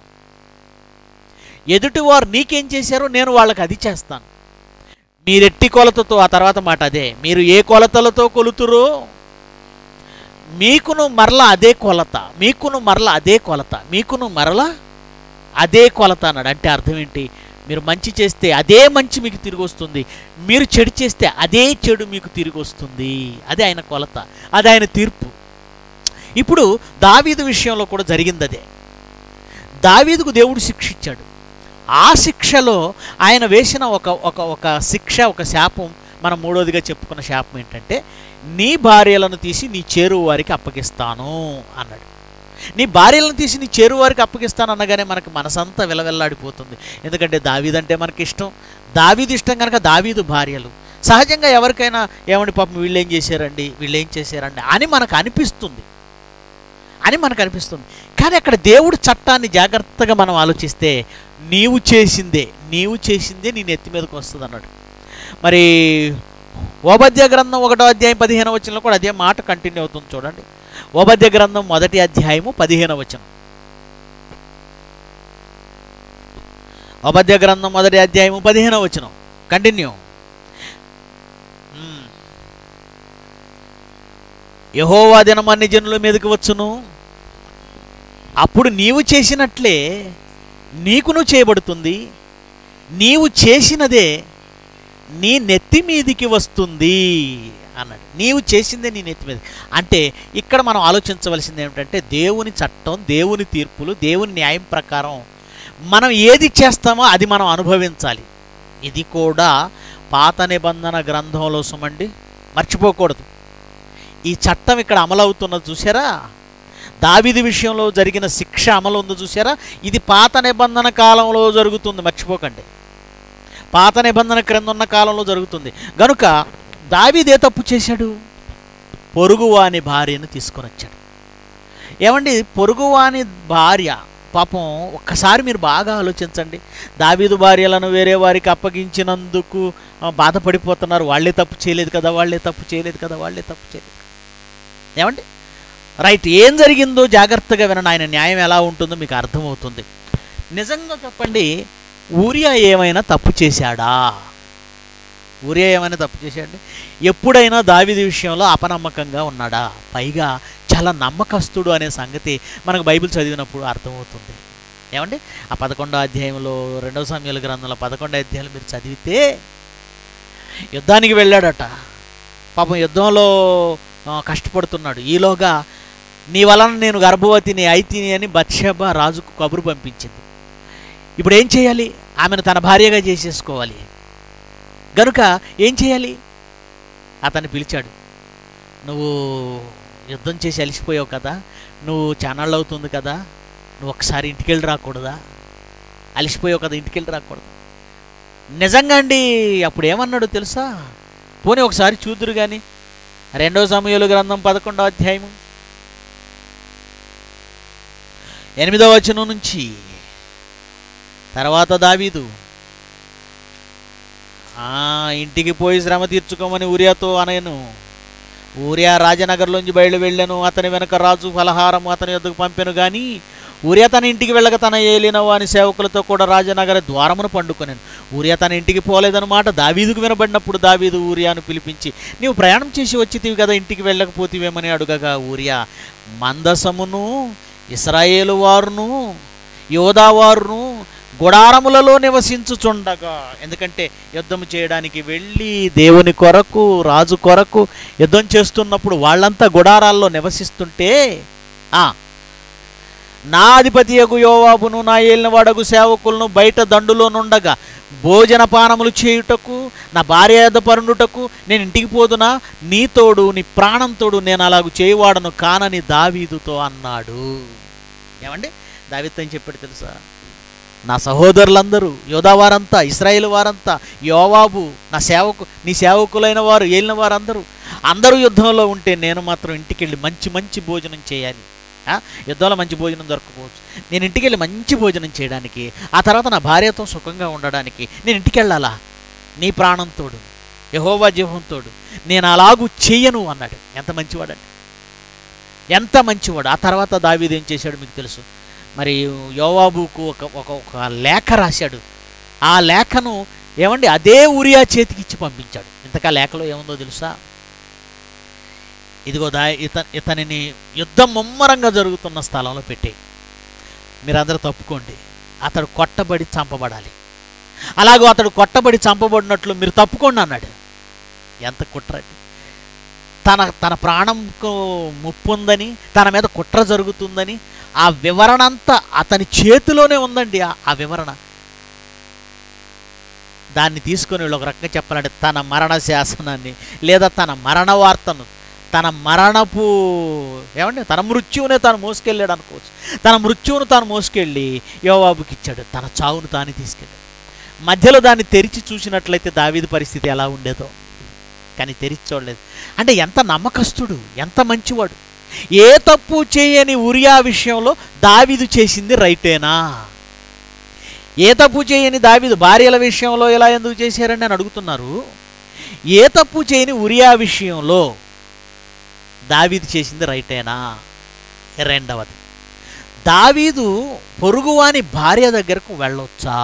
ఎదుటివారు నీకేం చేశారో నేను వాళ్ళకి అది చేస్తాను మీరెట్టి కొలతతో ఆ తర్వాత మాట అదే మీరు ఏ కొలతలతో కొలుతురో మీకును మరల అదే కొలత మీకును మరల అదే కొలత మీకును మరల అదే కొలత అన్నాడు అంటే అర్థం ఏంటి మీరు మంచి చేస్తే అదే మంచి మీకు తిరిగి వస్తుంది మీరు చెడు చేస్తే అదే చెడు మీకు తిరిగి వస్తుంది అదే ఆయన కొలత అది ఆయన తీర్పు ఇప్పుడు దావీదు విషయంలో కూడా జరిగింది అదే దావీదుకు దేవుడు శిక్ష ఇచ్చాడు ఆ శిక్షలో ఆయన వేసిన ఒక ఒక ఒక శిక్ష ఒక శాపం మనం మూడోదిగా చెప్పుకున్న శాపం ఏంటంటే నీ భార్యలను తీసి నీ చేరువు వారికి అప్పగిస్తాను అన్నాడు నీ భార్యలను తీసి నీ చేరువు వారికి అప్పగిస్తాను అనగానే మనకి మనసంతా విలవెల్లాడిపోతుంది ఎందుకంటే దావీదంటే మనకి ఇష్టం దావీదు ఇష్టం కనుక దావీదు భార్యలు సహజంగా ఎవరికైనా ఏమండి పాపం వీళ్ళు ఏం చేశారండి వీళ్ళు ఏం చేశారండి అని మనకు అనిపిస్తుంది అని మనకు అనిపిస్తుంది కానీ అక్కడ దేవుడు చట్టాన్ని జాగ్రత్తగా మనం ఆలోచిస్తే నీవు చేసిందే నీవు చేసిందే నీ నెత్తి మీదకి వస్తుంది అన్నాడు మరి ఓబద్య గ్రంథం ఒకటో అధ్యాయం పదిహేను వచనంలో కూడా అదే మాట కంటిన్యూ అవుతుంది చూడండి ఓబద్య గ్రంథం మొదటి అధ్యాయము పదిహేను వచనం ఓబద్య గ్రంథం మొదటి అధ్యాయము పదిహేను వచనం కంటిన్యూ మ్మ్. యెహోవా దినం అన్ని జనుల మీదకి వచ్చును అప్పుడు నీవు చేసినట్లే నీకును చేయబడుతుంది నీవు చేసినదే నీ నెత్తి మీదికి వస్తుంది అన్నాడు నీవు చేసిందే నీ నెత్తి మీద అంటే ఇక్కడ మనం ఆలోచించవలసింది ఏమిటంటే దేవుని చట్టం దేవుని తీర్పులు దేవుని న్యాయం ప్రకారం మనం ఏది చేస్తామో అది మనం అనుభవించాలి ఇది కూడా పాత నిబంధన గ్రంథంలో సుమండి మర్చిపోకూడదు ఈ చట్టం ఇక్కడ అమలవుతున్నది చూసారా దావిది విషయంలో జరిగిన శిక్ష అమలు ఉందో చూసారా ఇది పాత నిబంధన కాలంలో జరుగుతుంది మర్చిపోకండి పాత నిబంధన క్రింద ఉన్న కాలంలో జరుగుతుంది గనుక దావీదే తప్పు చేశాడు పొరుగువాని భార్యను తీసుకొని వచ్చాడు ఏమండి పొరుగువాని భార్య పాపం ఒక్కసారి మీరు బాగా ఆలోచించండి దావీదు భార్యలను వేరే వారికి అప్పగించినందుకు ఆ, బాధపడిపోతున్నారు వాళ్ళే తప్పు చేయలేదు కదా వాళ్ళే తప్పు చేయలేదు కదా వాళ్ళే తప్పు చేయలేదు ఏమండి రైట్ ఏం జరిగిందో జాగ్రత్తగా వినండి ఆయన న్యాయం ఎలా ఉంటుందో మీకు అర్థమవుతుంది నిజంగా చెప్పండి ఊరియా ఏమైనా తప్పు చేశాడా ఊరియా ఏమైనా తప్పు చేశాడండి ఎప్పుడైనా దావిది విషయంలో అపనమ్మకంగా ఉన్నాడా పైగా చాలా నమ్మకస్తుడు అనే సంగతి మనకు బైబిల్ చదివినప్పుడు అర్థమవుతుంది ఏమండి ఆ పదకొండో అధ్యాయంలో రెండవ సమయాల గ్రంథంలో పదకొండో అధ్యాయంలో మీరు చదివితే యుద్ధానికి వెళ్ళాడట పాపం యుద్ధంలో ఆ, కష్టపడుతున్నాడు ఈలోగా నీ వలన నేను గర్భవతిని అయితిని అని బత్షెబ రాజుకు కబురు పంపించింది ఇప్పుడు ఏం చేయాలి ఆమెను తన భార్యగా చేసేసుకోవాలి గనుక ఏం చేయాలి అతన్ని పిలిచాడు నువ్వు యుద్ధం చేసి అలిసిపోయావు కదా నువ్వు చానాళ్ళు అవుతుంది కదా నువ్వు ఒకసారి ఇంటికి వెళ్ళి రాకూడదా అలిసిపోయావు కదా ఇంటికి వెళ్ళి రాకూడదు నిజంగా అండి అప్పుడు ఏమన్నాడు తెలుసా పోనీ ఒకసారి చూద్దురు కానీ రెండవ సమయాలు గ్రంథం పదకొండవ అధ్యాయము ఎనిమిదవ వచనం నుంచి తర్వాత దావీదు ఆ, ఇంటికి పోయి శ్రమ తీర్చుకోమని ఊరియాతో అనయను ఊరియా రాజనగర్లోంచి బయలు వెళ్ళాను అతని వెనక రాజు ఫలహారం అతని యొద్దకు పంపెను గాని ఊరియా తన ఇంటికి వెళ్ళక తన ఏలిన వాని సేవకులతో కూడా రాజనగర ద్వారమును పండుకొనాను ఊరియా తన ఇంటికి పోలేదన్నమాట దావీదుకు వినబడినప్పుడు దావీదు ఊరియాను పిలిపించి నీవు ప్రయాణం చేసి వచ్చితివి కదా ఇంటికి వెళ్ళకపోతివేమని అడుగగా ఊరియా మందసమును ఇస్రాయేలు వారును యోధావారును గుడారములలో నివసించుచుండగా ఎందుకంటే యుద్ధం చేయడానికి వెళ్ళి దేవుని కొరకు రాజు కొరకు యుద్ధం చేస్తున్నప్పుడు వాళ్ళంతా గుడారాల్లో నివసిస్తుంటే ఆ, నా అధిపతి యగు యోవాబును నా ఏలినవాడగు సేవకులను బయట దండులో నుండగా భోజన పానములు చేయుటకు నా భార్య యొద్ద పరుండుటకు నేను ఇంటికి పోదునా నీ తోడు నీ ప్రాణం తోడు నేను అలాగూ చేయవాడను కానని దావీదుతో అన్నాడు ఏమండి దావీదుతో ఏం చెప్పాడు తెలుసా నా సహోదరులందరూ యోధా వారంతా ఇస్రాయేల్ వారంతా యోవాబు నా సేవకు నీ సేవకులైన వారు ఏలిన వారందరూ అందరూ యుద్ధంలో ఉంటే నేను మాత్రం ఇంటికి వెళ్ళి మంచి మంచి భోజనం చేయాలి ఆ? యుద్ధంలో మంచి భోజనం దొరకపోవచ్చు నేను ఇంటికి వెళ్ళి మంచి భోజనం చేయడానికి ఆ తర్వాత నా భార్యతో సుఖంగా ఉండడానికి నేను ఇంటికి వెళ్ళాలా నీ ప్రాణంతోడు యహోవా జీవంతోడు నేను అలాగూ చెయ్యను అన్నాడు ఎంత మంచివాడండి ఎంత మంచివాడు ఆ తర్వాత దావీదు ఏం చేశాడు మీకు తెలుసు మరి యోవాబుకు ఒక ఒక ఒక లేఖ రాశాడు ఆ లేఖను ఏమండి అదే ఉరియా చేతికి ఇచ్చి పంపించాడు ఇంతకా లేఖలో ఏముందో తెలుసా ఇదిగో దా ఇత ఇతనిని యుద్ధం ముమ్మరంగా జరుగుతున్న స్థలంలో పెట్టి మీరందరూ తప్పుకోండి అతడు కొట్టబడి చంపబడాలి అలాగో అతడు కొట్టబడి చంపబడినట్లు మీరు తప్పుకోండి అన్నాడు ఎంత కుట్రండి తన తన ప్రాణంకు ముప్పు ఉందని తన మీద కుట్ర జరుగుతుందని ఆ వివరణ అంతా అతని చేతిలోనే ఉందండి ఆ- ఆ వివరణ దాన్ని తీసుకొని వీళ్ళు ఒక రకంగా చెప్పాలంటే తన మరణ శాసనాన్ని లేదా తన మరణ వార్తను తన మరణపు ఏమండి తన మృత్యువునే తాను మోసుకెళ్ళాడు అనుకోవచ్చు తన మృత్యువును తాను మోసుకెళ్ళి యోవాబుకి ఇచ్చాడు తన చావును తాను తీసుకెళ్ళాడు మధ్యలో దాన్ని తెరిచి చూసినట్లయితే దావీదు పరిస్థితి ఎలా ఉండేదో కానీ తెరిచి చూడలేదు అంటే ఎంత నమ్మకస్తుడు ఎంత మంచివాడు ఏ తప్పు చేయని ఉరియా విషయంలో దావీదు చేసింది రైటేనా ఏ తప్పు చేయని దావీదు భార్యల విషయంలో ఇలా ఎందుకు చేశారని అని అడుగుతున్నారు ఏ తప్పు చేయని ఉరియా విషయంలో దావీదు చేసింది రైటేనా రెండవది దావీదు పొరుగువాని భార్య దగ్గరకు వెళ్ళొచ్చా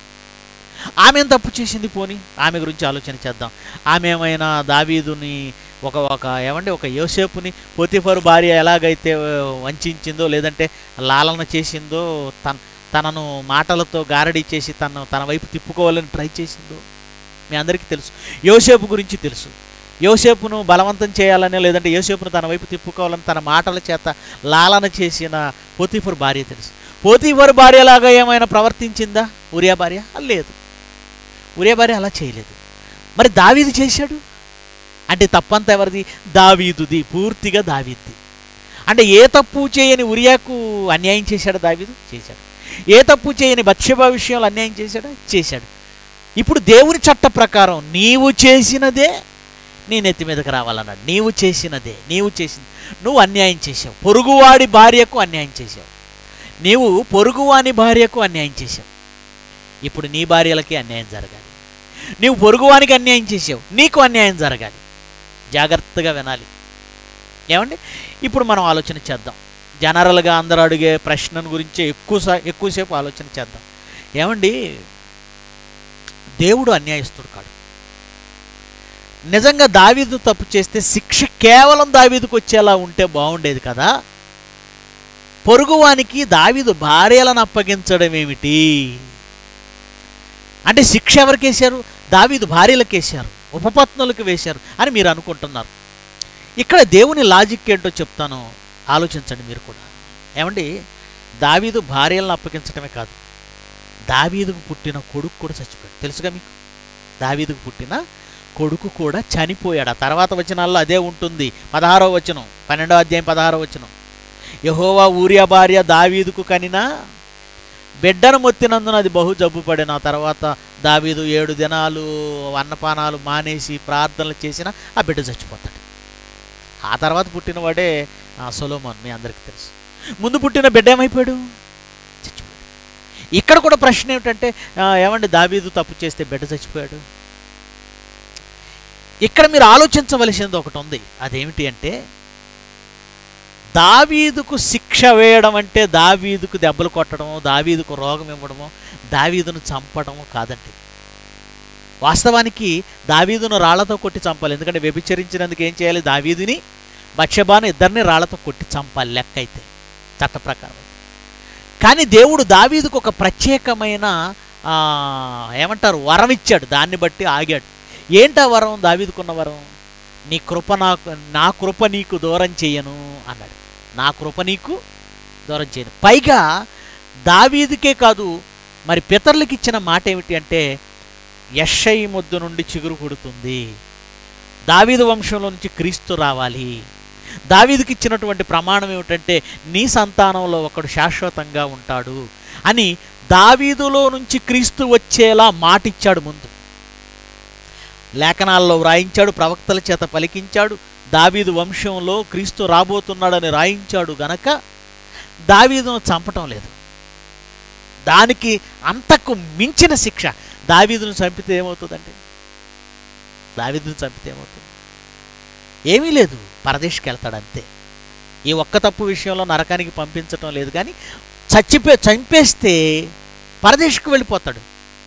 ఆమె ఏం తప్పు చేసింది పోని ఆమె గురించి ఆలోచన చేద్దాం ఆమె ఏమైనా దావీదుని ఒక ఒక ఏమండి ఒక యోసేపుని పోతిఫరు భార్య ఎలాగైతే వంచిందో లేదంటే లాలన చేసిందో తన తనను మాటలతో గారడీ చేసి తను తన వైపు తిప్పుకోవాలని ట్రై చేసిందో మీ అందరికీ తెలుసు యోసేపు గురించి తెలుసు యోసేపును బలవంతం చేయాలని లేదంటే యోసేపును తన వైపు తిప్పుకోవాలని తన మాటల చేత లాలన చేసిన పోతిఫర్ భార్య తెలుసు పోతిఫర్ భార్యలాగా ఏమైనా ప్రవర్తించిందా ఉరియా భార్య లేదు ఉరియా భార్య అలా చేయలేదు మరి దావీదు చేశాడు అంటే తప్పంతా ఎవరిది దావీదుది పూర్తిగా దావీద్ది అంటే ఏ తప్పు చేయని ఉరియాకు అన్యాయం చేశాడు దావీదు చేశాడు ఏ తప్పు చేయని బత్షెబా విషయంలో అన్యాయం చేశాడా చేశాడు ఇప్పుడు దేవుని చట్ట ప్రకారం నీవు చేసినదే నీ నెత్తి మీదకి రావాలన్నాడు నీవు చేసినదే నీవు చేసింది నువ్వు అన్యాయం చేశావు పొరుగువాడి భార్యకు అన్యాయం చేశావు నీవు పొరుగువాని భార్యకు అన్యాయం చేశావు ఇప్పుడు నీ భార్యలకి అన్యాయం జరగాలి నీవు పొరుగువానికి అన్యాయం చేసావు నీకు అన్యాయం జరగాలి జాగ్రత్తగా వినాలి ఏమండి ఇప్పుడు మనం ఆలోచన చేద్దాం జనరల్గా అందరూ అడిగే ప్రశ్నను గురించి ఎక్కువ సా- ఎక్కువసేపు ఆలోచన చేద్దాం ఏమండి దేవుడు అన్యాయస్తుడు కాడు నిజంగా దావీదు తప్పు చేస్తే శిక్ష కేవలం దావీదుకు వచ్చేలా ఉంటే బాగుండేది కదా పొరుగువానికి దావీదు భార్యలను అప్పగించడం ఏమిటి అంటే శిక్ష ఎవరికి వేశారు దావీదు భార్యలకు వేశారు ఉపపత్నులకు వేశారు అని మీరు అనుకుంటున్నారు ఇక్కడ దేవుని లాజిక్ ఏంటో చెప్తాను ఆలోచించండి మీరు కూడా ఏమండి దావీదు భార్యలను అప్పగించడమే కాదు దావీదుకు పుట్టిన కొడుకు కూడా చచ్చిపోయాడు తెలుసుగా మీకు దావీదుకు పుట్టిన కొడుకు కూడా చనిపోయాడు ఆ తర్వాత వచనాల్లో అదే ఉంటుంది పదహారో వచనం పన్నెండో అధ్యాయం పదహారో వచనం యహోవా ఊరియా భార్య దావీదుకు కనినా బిడ్డను మొత్తినందున అది బహు జబ్బు పడిన ఆ తర్వాత దావీదు ఏడు దినాలు అన్నపానాలు మానేసి ప్రార్థనలు చేసిన ఆ బిడ్డ చచ్చిపోతాడు ఆ తర్వాత పుట్టినవాడే ఆ, సొలోమోన్ మీ అందరికీ తెలుసు ముందు పుట్టిన బిడ్డ ఏమైపోయాడు చచ్చిపోయాడు ఇక్కడ కూడా ప్రశ్న ఏమిటంటే ఆ, ఏమండి దావీదు తప్పు చేస్తే బిడ్డ చచ్చిపోయాడు ఇక్కడ మీరు ఆలోచించవలసింది ఒకటి ఉంది అదేమిటి అంటే దావీదుకు శిక్ష వేయడం అంటే దావీదుకు దెబ్బలు కొట్టడము దావీదుకు రోగం ఇవ్వడము దావీదును చంపడము కాదండి వాస్తవానికి దావీదును రాళ్లతో కొట్టి చంపాలి ఎందుకంటే వ్యభిచరించినందుకు ఏం చేయాలి దావీదుని బక్షబాను ఇద్దరిని రాళ్లతో కొట్టి చంపాలి లెక్క అయితే చట్ట ప్రకారం కానీ దేవుడు దావీదుకు ఒక ప్రత్యేకమైన ఆ, ఏమంటారు వరం ఇచ్చాడు దాన్ని బట్టి ఆగాడు ఏంటా వరం దావీదుకున్న వరం నీ కృప నాకు నా కృప నీకు దూరం చేయను అన్నాడు నా కృప నీకు దూరం చేయను పైగా దావీదుకే కాదు మరి పితరులకు ఇచ్చిన మాట ఏమిటి అంటే యషై ముద్దు నుండి చిగురు పుడుతుంది దావీదు వంశంలో నుంచి క్రీస్తు రావాలి దావీదుకి ఇచ్చినటువంటి ప్రమాణం ఏమిటంటే నీ సంతానంలో ఒకడు శాశ్వతంగా ఉంటాడు అని దావీదులో నుంచి క్రీస్తు వచ్చేలా మాటిచ్చాడు ముందు లేఖనాల్లో వ్రాయించాడు ప్రవక్తల చేత పలికించాడు దావీదు వంశంలో క్రీస్తు రాబోతున్నాడని రాయించాడు గనక దావీదును చంపటం లేదు దానికి అంతకు మించిన శిక్ష దావీదును చంపితే ఏమవుతుందండి దావీదును చంపితే ఏమవుతుంది ఏమీ లేదు పరదేశ్కి వెళ్తాడు అంతే ఈ ఒక్క తప్పు విషయంలో నరకానికి పంపించటం లేదు కానీ చచ్చిపే చంపేస్తే పరదేశ్కు వెళ్ళిపోతాడు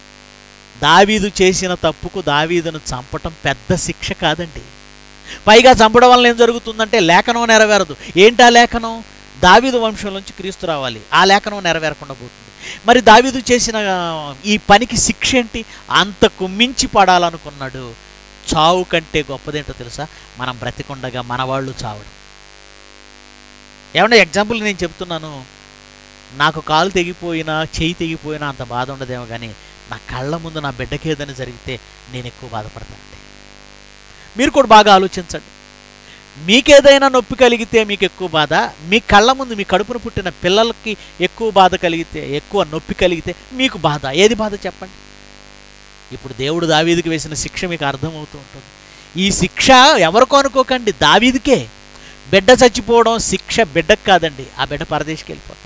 దావీదు చేసిన తప్పుకు దావీదును చంపటం పెద్ద శిక్ష కాదండి పైగా చంపడం వల్ల ఏం జరుగుతుందంటే లేఖనం నెరవేరదు ఏంటా లేఖనం దావీదు వంశం నుంచి క్రీస్తు రావాలి ఆ లేఖనం నెరవేరకుండా పోతుంది మరి దావీదు చేసిన ఆ, ఈ పనికి శిక్ష ఏంటి అంతకు మించి పడాలనుకున్నాడు చావు కంటే గొప్పదేంటో తెలుసా మనం బ్రతికుండగా మన వాళ్ళు చావడం ఏమన్నా ఎగ్జాంపుల్ నేను చెప్తున్నాను నాకు కాలు తెగిపోయినా చేయి తెగిపోయినా అంత బాధ ఉండదేమో కానీ నా కళ్ళ ముందు నా బిడ్డకి ఏదైనా జరిగితే నేను ఎక్కువ బాధపడతానండి మీరు కూడా బాగా ఆలోచించండి మీకేదైనా నొప్పి కలిగితే మీకు ఎక్కువ బాధ మీ కళ్ళ ముందు మీ కడుపున పుట్టిన పిల్లలకి ఎక్కువ బాధ కలిగితే ఎక్కువ నొప్పి కలిగితే మీకు బాధ ఏది బాధ చెప్పండి ఇప్పుడు దేవుడు దావీదికి వేసిన శిక్ష మీకు అర్థమవుతూ ఉంటుంది ఈ శిక్ష ఎవరికో అనుకోకండి దావీదికే బిడ్డ చచ్చిపోవడం శిక్ష బిడ్డకు కాదండి ఆ బిడ్డ పరదేశికి వెళ్ళిపోతాడు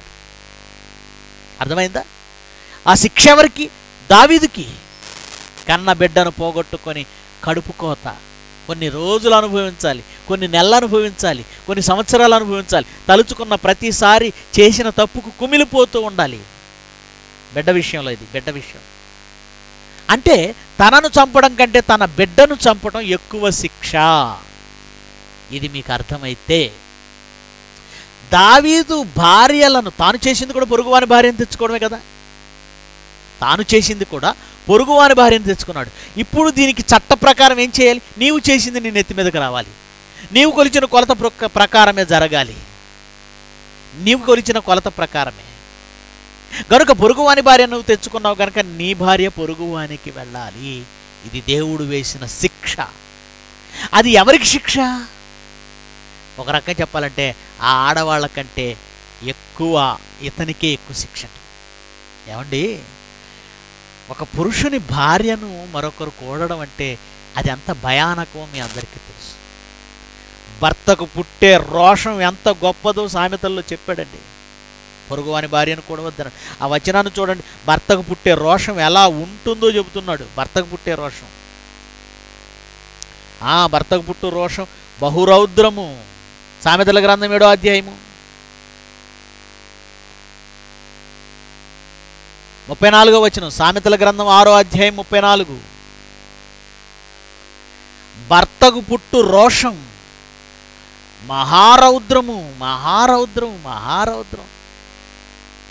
అర్థమైందా ఆ శిక్ష ఎవరికి దావీదుకి కన్న బిడ్డను పోగొట్టుకొని కడుపు కోత కొన్ని రోజులు అనుభవించాలి కొన్ని నెలలు అనుభవించాలి కొన్ని సంవత్సరాలు అనుభవించాలి తలుచుకున్న ప్రతిసారి చేసిన తప్పుకు కుమిలిపోతూ ఉండాలి బిడ్డ విషయంలో ఇది బిడ్డ విషయం అంటే తనను చంపడం కంటే తన బిడ్డను చంపడం ఎక్కువ శిక్ష ఇది మీకు అర్థమైతే దావీదు భార్యలను తాను చేసింది కూడా పొరుగువాని భార్యను తెచ్చుకోవడమే కదా తాను చేసింది కూడా పొరుగువాని భార్యను తెచ్చుకున్నాడు ఇప్పుడు దీనికి చట్ట ప్రకారం ఏం చేయాలి నీవు చేసింది నీ నెత్తి మీదకి రావాలి నీవు కొలిచిన కొలత ప్రక- ప్రకారమే జరగాలి నీవు కొలిచిన కొలత ప్రకారమే కనుక పొరుగువాని భార్య నువ్వు తెచ్చుకున్నావు కనుక నీ భార్య పొరుగువానికి వెళ్ళాలి ఇది దేవుడు వేసిన శిక్ష అది ఎవరికి శిక్ష ఒక రకంగా చెప్పాలంటే ఆ ఆడవాళ్ళ కంటే ఎక్కువ ఇతనికే ఎక్కువ శిక్ష ఏమండి ఒక పురుషుని భార్యను మరొకరు కూడడం అంటే అది ఎంత భయానకమో మీ అందరికీ తెలుసు భర్తకు పుట్టే రోషం ఎంత గొప్పదో సామెతల్లో చెప్పాడండి పొరుగువాని భార్యను కూడవద్దన్నాడు ఆ వచనాన్ని చూడండి భర్తకు పుట్టే రోషం ఎలా ఉంటుందో చెబుతున్నాడు భర్తకు పుట్టే రోషం ఆ భర్తకు పుట్టు రోషం బహురౌద్రము సామెతల గ్రంథం ఏడో అధ్యాయము ముప్పై నాలుగో వచనం సామెతల గ్రంథం ఆరో అధ్యాయం ముప్పై నాలుగు భర్తకు పుట్టు రోషం మహారౌద్రము మహారౌద్రము మహారౌద్రం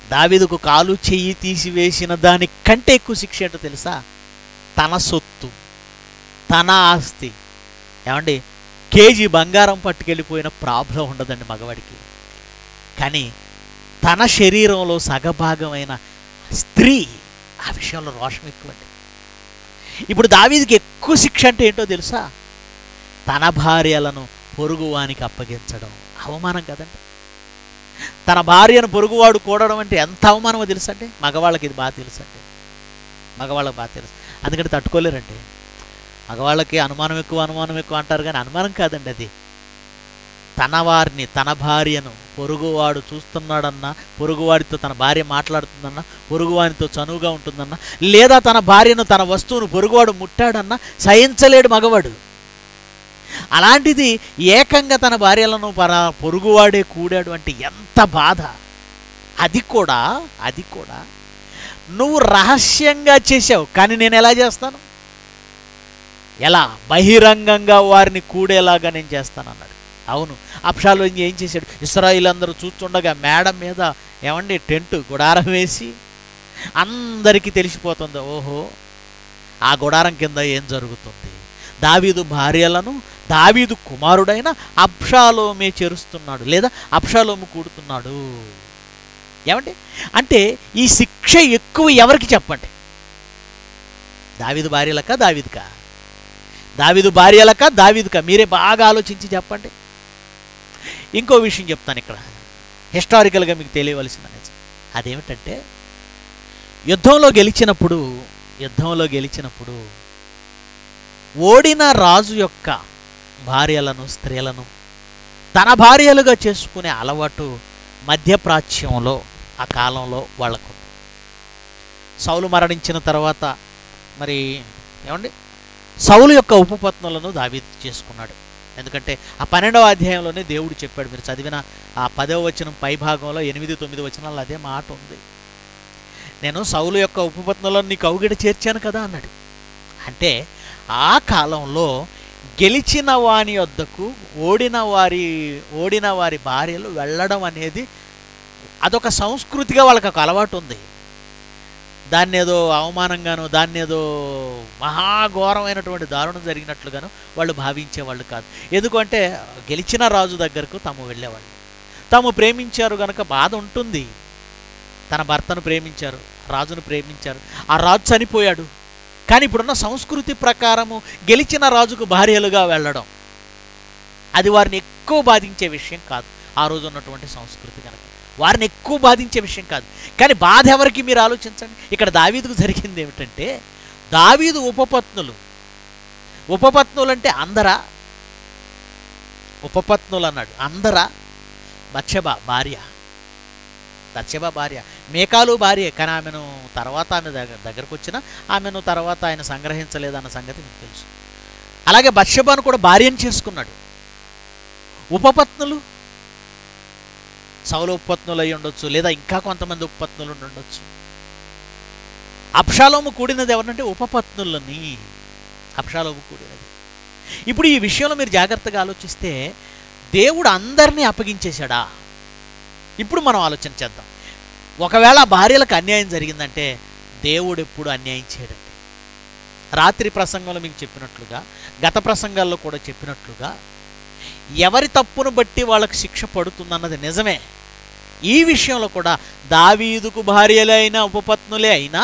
దావీదుకు కాలు చెయ్యి తీసివేసిన దానికంటే ఎక్కువ శిక్ష ఏంటో తెలుసా తన సొత్తు తన ఆస్తి ఏమండి కేజీ బంగారం పట్టుకెళ్ళిపోయిన ప్రాబ్లం ఉండదండి మగవాడికి కానీ తన శరీరంలో సగభాగమైన స్త్రీ ఆ విషయంలో రోషం ఎక్కువండి ఇప్పుడు దావీదికి ఎక్కువ శిక్ష అంటే ఏంటో తెలుసా తన భార్యలను పొరుగువానికి అప్పగించడం అవమానం కదండి తన భార్యను పొరుగువాడు కూడడం అంటే ఎంత అవమానమో తెలుసండి మగవాళ్ళకి ఇది బాగా తెలుసండి మగవాళ్ళకి బాగా తెలుసు అందుకని తట్టుకోలేరండి మగవాళ్ళకి అనుమానం ఎక్కువ అనుమానం ఎక్కువ అంటారు కానీ అనుమానం కాదండి అది తన వారిని తన భార్యను పొరుగువాడు చూస్తున్నాడన్నా పొరుగువాడితో తన భార్య మాట్లాడుతుందన్నా పొరుగువానితో చనువుగా ఉంటుందన్నా లేదా తన భార్యను తన వస్తువును పొరుగువాడు ముట్టాడన్నా సహించలేడు మగవాడు అలాంటిది ఏకంగా తన భార్యలను పర పొరుగువాడే కూడాడు అంటే ఎంత బాధ అది కూడా అది కూడా నువ్వు రహస్యంగా చేసావు కానీ నేను ఎలా చేస్తాను ఎలా బహిరంగంగా వారిని కూడేలాగా నేను చేస్తాను అన్నాడు అవును అప్షాలో ఏం చేశాడు ఇస్రాయిల్ అందరూ చూస్తుండగా మేడ మీద ఏమండి టెంట్ గుడారం వేసి అందరికీ తెలిసిపోతుంది ఓహో ఆ గుడారం కింద ఏం జరుగుతుంది దావీదు భార్యలను దావీదు కుమారుడైన అప్షాలోమే చేరుస్తున్నాడు లేదా అప్షాలోము కూడుతున్నాడు ఏమండి అంటే ఈ శిక్ష ఎక్కువ ఎవరికి చెప్పండి దావీదు భార్యలక దావీదుకా దావీదు భార్యలక దావీదుకా మీరే బాగా ఆలోచించి చెప్పండి ఇంకో విషయం చెప్తాను ఇక్కడ హిస్టారికల్గా మీకు తెలియవలసిన నిజం అదేమిటంటే యుద్ధంలో గెలిచినప్పుడు యుద్ధంలో గెలిచినప్పుడు ఓడిన రాజు యొక్క భార్యలను స్త్రీలను తన భార్యలుగా చేసుకునే అలవాటు మధ్యప్రాచ్యంలో ఆ కాలంలో వాళ్ళకు సౌలు మరణించిన తర్వాత మరి ఏమండి సౌలు యొక్క ఉపపత్నులను దావీ చేసుకున్నాడు ఎందుకంటే ఆ పన్నెండవ అధ్యాయంలోనే దేవుడు చెప్పాడు మీరు చదివిన ఆ పదవ వచనం పై భాగంలో ఎనిమిది తొమ్మిది వచనాలు అదే మాట ఉంది నేను సౌలు యొక్క ఉపపత్నులను నీకు అవుగిడ చేర్చాను కదా అన్నాడు అంటే ఆ కాలంలో గెలిచిన వాని వద్దకు ఓడిన వారి ఓడిన వారి భార్యలు వెళ్ళడం అనేది అదొక సంస్కృతిగా వాళ్ళకి ఒక అలవాటు ఉంది దాన్ని ఏదో అవమానంగాను దాన్ని ఏదో మహాఘోరమైనటువంటి దారుణం జరిగినట్లుగాను వాళ్ళు భావించేవాళ్ళు కాదు ఎందుకంటే గెలిచిన రాజు దగ్గరకు తాము వెళ్ళేవాళ్ళు తాము ప్రేమించారు గనక బాధ ఉంటుంది తన భర్తను ప్రేమించారు రాజును ప్రేమించారు ఆ రాజు చనిపోయాడు కానీ ఇప్పుడున్న సంస్కృతి ప్రకారము గెలిచిన రాజుకు భార్యలుగా వెళ్ళడం అది వారిని ఎక్కువ బాధించే విషయం కాదు ఆ రోజు ఉన్నటువంటి సంస్కృతి కనుక వారిని ఎక్కువ బాధించే విషయం కాదు కానీ బాధ ఎవరికి మీరు ఆలోచించండి ఇక్కడ దావీదుకు జరిగింది ఏమిటంటే దావీదు ఉపపత్నులు ఉపపత్నులు అంటే అందరా ఉపపత్నులు అన్నాడు అందరా బత్షబ భార్య బత్షబ భార్య మేకాలు భార్య కానీ ఆమెను తర్వాత ఆమె దగ్గర దగ్గరకు వచ్చిన ఆమెను తర్వాత ఆయన సంగ్రహించలేదన్న సంగతి మీకు తెలుసు అలాగే బత్షబాను కూడా భార్యను చేసుకున్నాడు ఉపపత్నులు సౌల ఉపపత్నులు అయి ఉండొచ్చు లేదా ఇంకా కొంతమంది ఉపపత్నులు ఉండి ఉండొచ్చు అప్షాలోము కూడినది ఎవరంటే ఉపపత్నులని అప్షాలోము కూడినది ఇప్పుడు ఈ విషయంలో మీరు జాగ్రత్తగా ఆలోచిస్తే దేవుడు అందరినీ అప్పగించేశాడా ఇప్పుడు మనం ఆలోచన చేద్దాం ఒకవేళ భార్యలకు అన్యాయం జరిగిందంటే దేవుడు ఎప్పుడు అన్యాయం చేయడండి రాత్రి ప్రసంగంలో మీకు చెప్పినట్లుగా గత ప్రసంగాల్లో కూడా చెప్పినట్లుగా ఎవరి తప్పును బట్టి వాళ్ళకి శిక్ష పడుతుందన్నది నిజమే ఈ విషయంలో కూడా దావీదుకు భార్యలైన ఉపపత్నులే అయినా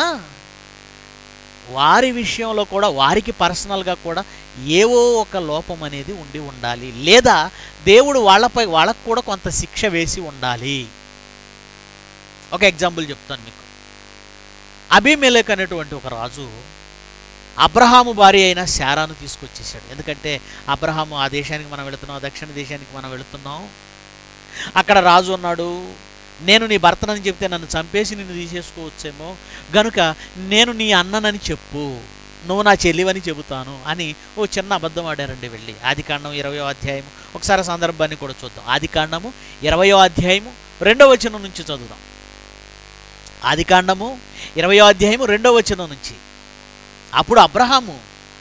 వారి విషయంలో కూడా వారికి పర్సనల్గా కూడా ఏవో ఒక లోపం అనేది ఉండి ఉండాలి లేదా దేవుడు వాళ్ళపై వాళ్ళకు కూడా కొంత శిక్ష వేసి ఉండాలి ఒక ఎగ్జాంపుల్ చెప్తాను మీకు అభిమేలక్ అనేటువంటి ఒక రాజు అబ్రహాము భార్య అయిన శారాను తీసుకొచ్చేసాడు ఎందుకంటే అబ్రహాము ఆ దేశానికి మనం వెళుతున్నాం దక్షిణ దేశానికి మనం వెళుతున్నాం అక్కడ రాజు ఉన్నాడు నేను నీ భర్తనని చెప్తే నన్ను చంపేసి నిన్ను తీసేసుకోవచ్చేమో గనుక నేను నీ అన్ననని చెప్పు నువ్వు నా చెల్లివని చెబుతాను అని ఓ చిన్న అబద్ధం ఆడారండి వెళ్ళి ఆది కాండం ఇరవయో అధ్యాయము ఒకసారి ఆ సందర్భాన్ని కూడా చూద్దాం ఆది కాండము ఇరవయో అధ్యాయము రెండో వచనం నుంచి చదువుదాం ఆది కాండము ఇరవయో అధ్యాయము రెండో వచనం నుంచి అప్పుడు అబ్రహాము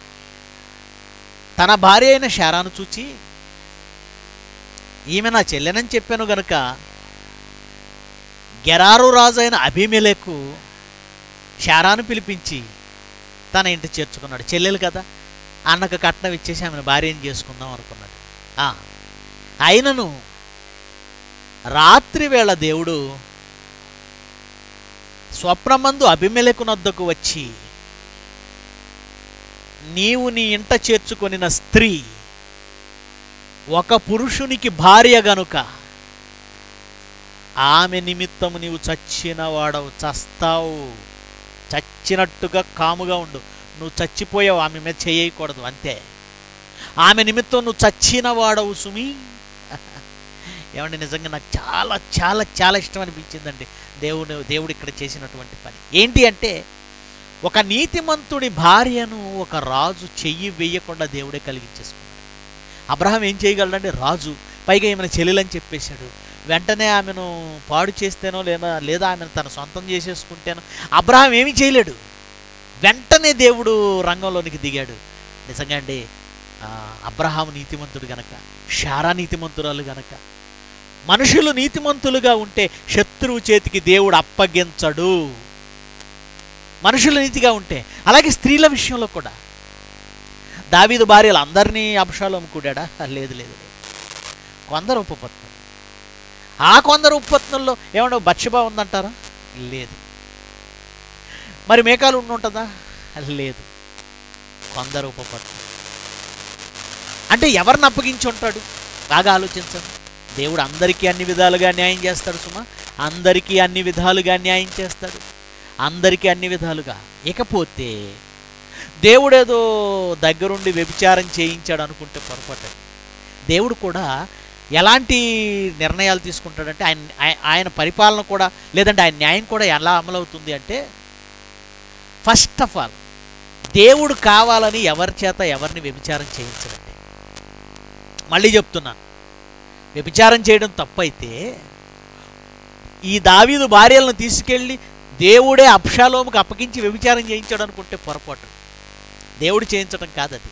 తన భార్య అయిన శారాను చూచి ఈమె నా చెల్లెనని చెప్పాను గనుక గెరారు రాజు అయిన అభిమెలకు శారాను పిలిపించి తన ఇంటి చేర్చుకున్నాడు చెల్లెలు కదా అన్నకు కట్నం ఇచ్చేసి ఆమెను భార్యను చేసుకుందాం అనుకున్నాడు ఆ, అయినను రాత్రి వేళ దేవుడు స్వప్నమందు అభిమెలకునొద్దకు వచ్చి నీవు నీ ఇంట చేర్చుకొనిన స్త్రీ ఒక పురుషునికి భార్య గనుక ఆమె నిమిత్తము నీవు చచ్చిన వాడవు చస్తావు చచ్చినట్టుగా కాముగా ఉండు నువ్వు చచ్చిపోయావు ఆమె మీద చేయకూడదు అంతే ఆమె నిమిత్తం నువ్వు చచ్చిన వాడవు సుమి ఏమంటే నిజంగా నాకు చాలా చాలా చాలా ఇష్టం అనిపించిందండి దేవుడు దేవుడు ఇక్కడ చేసినటువంటి పని ఏంటి అంటే ఒక నీతిమంతుడి భార్యను ఒక రాజు చెయ్యి వేయకుండా దేవుడే కలిగించేసుకున్నాడు అబ్రహం ఏం చేయగలడంటే రాజు పైగా ఏమైనా చెల్లెలని చెప్పేశాడు వెంటనే ఆమెను పాడు చేస్తేనో లేదా లేదా ఆమెను తన సొంతం చేసేసుకుంటేనో అబ్రహం ఏమీ చేయలేడు వెంటనే దేవుడు రంగంలోనికి దిగాడు నిజంగా అండి ఆ, అబ్రహాము నీతిమంతుడు గనక షారా నీతిమంతురాలు గనక మనుషులు నీతిమంతులుగా ఉంటే శత్రువు చేతికి దేవుడు అప్పగించడు మనుషులు నీతిగా ఉంటే అలాగే స్త్రీల విషయంలో కూడా దావీదు భార్యలు అందరినీ అభిషాలు అమ్ముకుడా లేదు లేదు లేదు కొందరు ఉపపత్నులు ఆ కొందరు ఉపపత్నుల్లో ఏమన్నా బత్షబా ఉందంటారా లేదు మరి మేకాలు ఉండి ఉంటుందా లేదు కొందరు ఉపపత్నులు అంటే ఎవరిని అప్పగించి ఉంటాడు బాగా ఆలోచించండి దేవుడు అందరికీ అన్ని విధాలుగా న్యాయం చేస్తాడు సుమా అందరికీ అన్ని విధాలుగా న్యాయం చేస్తాడు అందరికీ అన్ని విధాలుగా ఇకపోతే దేవుడేదో దగ్గరుండి వ్యభిచారం చేయించాడు అనుకుంటే పొరపాటు దేవుడు కూడా ఎలాంటి నిర్ణయాలు తీసుకుంటాడంటే ఆయన ఆయ- ఆయన పరిపాలన కూడా లేదంటే ఆయన న్యాయం కూడా ఎలా అమలవుతుంది అంటే ఫస్ట్ ఆఫ్ ఆల్ దేవుడు కావాలని ఎవరి చేత ఎవరిని వ్యభిచారం చేయించడండి మళ్ళీ చెప్తున్నాను వ్యభిచారం చేయడం తప్పైతే ఈ దావీదు భార్యలను తీసుకెళ్ళి దేవుడే అప్షాలోముకు అప్పగించి వ్యభిచారం చేయించాడు అనుకుంటే పొరపాటు దేవుడు చేయించడం కాదది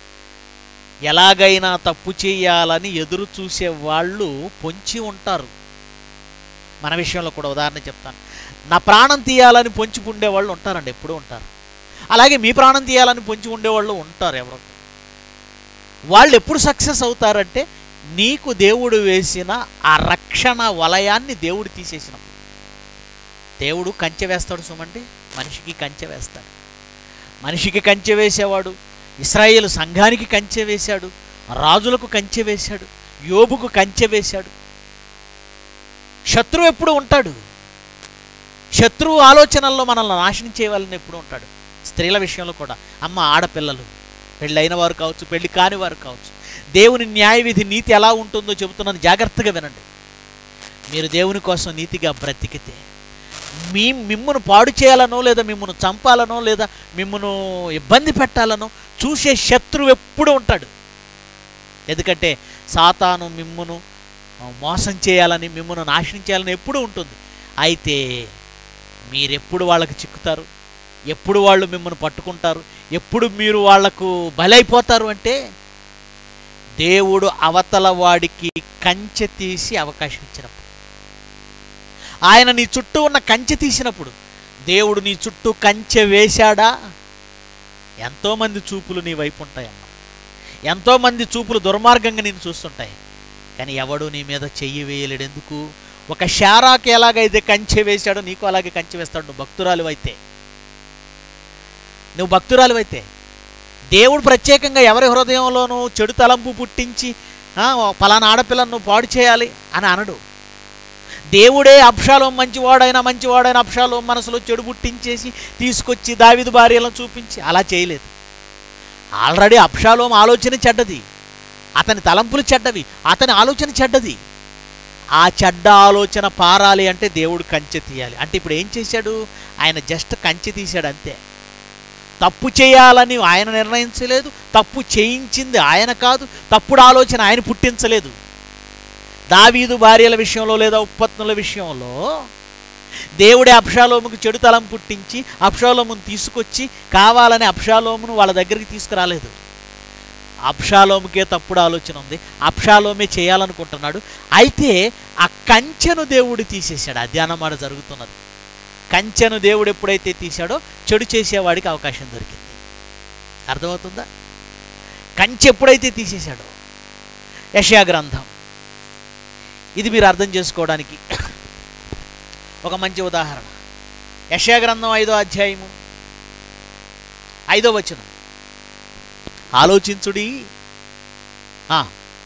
ఎలాగైనా తప్పు చేయాలని ఎదురు చూసే వాళ్ళు పొంచి ఉంటారు మన విషయంలో కూడా ఉదాహరణ చెప్తాను నా ప్రాణం తీయాలని పొంచి ఉండేవాళ్ళు ఉంటారండి ఎప్పుడూ ఉంటారు అలాగే మీ ప్రాణం తీయాలని పొంచి ఉండేవాళ్ళు ఉంటారు ఎవరో వాళ్ళు ఎప్పుడు సక్సెస్ అవుతారంటే నీకు దేవుడు వేసిన ఆ రక్షణ వలయాన్ని దేవుడు తీసేసినప్పుడు దేవుడు కంచె వేస్తాడు సుమండి మనిషికి కంచె వేస్తాడు మనిషికి కంచె వేసేవాడు ఇస్రాయేల్ సంఘానికి కంచె వేశాడు రాజులకు కంచె వేశాడు యోబుకు కంచె వేశాడు శత్రువు ఎప్పుడు ఉంటాడు శత్రువు ఆలోచనల్లో మనల్ని నాశనం చేయవాలని ఎప్పుడు ఉంటాడు స్త్రీల విషయంలో కూడా అమ్మ ఆడపిల్లలు పెళ్ళైన వారు కావచ్చు పెళ్లి కాని వారు కావచ్చు దేవుని న్యాయ విధి నీతి ఎలా ఉంటుందో చెబుతున్నాను జాగ్రత్తగా వినండి మీరు దేవుని కోసం నీతిగా బ్రతికితే మీ మిమ్మును పాడు చేయాలనో లేదా మిమ్మల్ని చంపాలనో లేదా మిమ్మను ఇబ్బంది పెట్టాలనో చూసే శత్రువు ఎప్పుడు ఉంటాడు ఎందుకంటే సాతాను మిమ్మును ఆ, మోసం చేయాలని మిమ్మల్ని నాశనం చేయాలని ఎప్పుడూ ఉంటుంది అయితే మీరెప్పుడు వాళ్ళకి చిక్కుతారు ఎప్పుడు వాళ్ళు మిమ్మల్ని పట్టుకుంటారు ఎప్పుడు మీరు వాళ్లకు బలైపోతారు అంటే దేవుడు అవతల వాడికి కంచె తీసి అవకాశం ఇచ్చినప్పుడు ఆయన నీ చుట్టూ ఉన్న కంచె తీసినప్పుడు దేవుడు నీ చుట్టూ కంచె వేశాడా ఎంతోమంది చూపులు నీ వైపు ఉంటాయమ్మా ఎంతోమంది చూపులు దుర్మార్గంగా నేను చూస్తుంటాయి కానీ ఎవడు నీ మీద చెయ్యి వేయలేడు ఎందుకు ఒక శారాకి ఎలాగైతే కంచె వేశాడో నీకు అలాగే కంచె వేస్తాడు నువ్వు భక్తురాలు అయితే నువ్వు భక్తురాలు అయితే దేవుడు ప్రత్యేకంగా ఎవరి హృదయంలోనూ చెడు తలంపు పుట్టించి "ఆ, పలానా ఆడపిల్లను నువ్వు పాడు చేయాలి అని అనడు దేవుడే అప్షాలోం మంచివాడైనా మంచివాడైన అప్షాలోం మనసులో చెడు పుట్టించేసి తీసుకొచ్చి దావిదు భార్యలను చూపించి అలా చేయలేదు ఆల్రెడీ అప్షాలోం ఆలోచన చెడ్డది అతని తలంపులు చెడ్డవి అతని ఆలోచన చెడ్డది ఆ చెడ్డ ఆలోచన పారాలి అంటే దేవుడు కంచె తీయాలి అంటే ఇప్పుడు ఏం చేశాడు ఆయన జస్ట్ కంచె తీశాడు అంతే తప్పు చేయాలని ఆయన నిర్ణయించలేదు తప్పు చేయించింది ఆయన కాదు తప్పుడు ఆలోచన ఆయన పుట్టించలేదు దావీదు భార్యల విషయంలో లేదా ఉత్పత్తుల విషయంలో దేవుడే అప్షాలోముకు చెడు తలం పుట్టించి అప్షాలోమును తీసుకొచ్చి కావాలని అప్షాలోమును వాళ్ళ దగ్గరికి తీసుకురాలేదు అప్షాలోముకే తప్పుడు ఆలోచన ఉంది అప్షాలోమే చేయాలనుకుంటున్నాడు అయితే ఆ కంచెను దేవుడు తీసేశాడు ఆ ధ్యానమాట జరుగుతున్నది కంచెను దేవుడు ఎప్పుడైతే తీశాడో చెడు చేసేవాడికి అవకాశం దొరికింది అర్థమవుతుందా కంచె ఎప్పుడైతే తీసేశాడో యశా గ్రంథం ఇది మీరు అర్థం చేసుకోవడానికి ఒక మంచి ఉదాహరణ యశా గ్రంథం ఐదో అధ్యాయము ఐదో వచనం ఆలోచించుడి ఆ.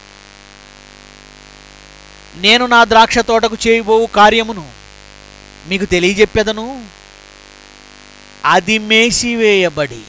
నేను నా ద్రాక్ష తోటకు చేయబోవు కార్యమును మీకు తెలియజెప్పేదను అది మేసివేయబడి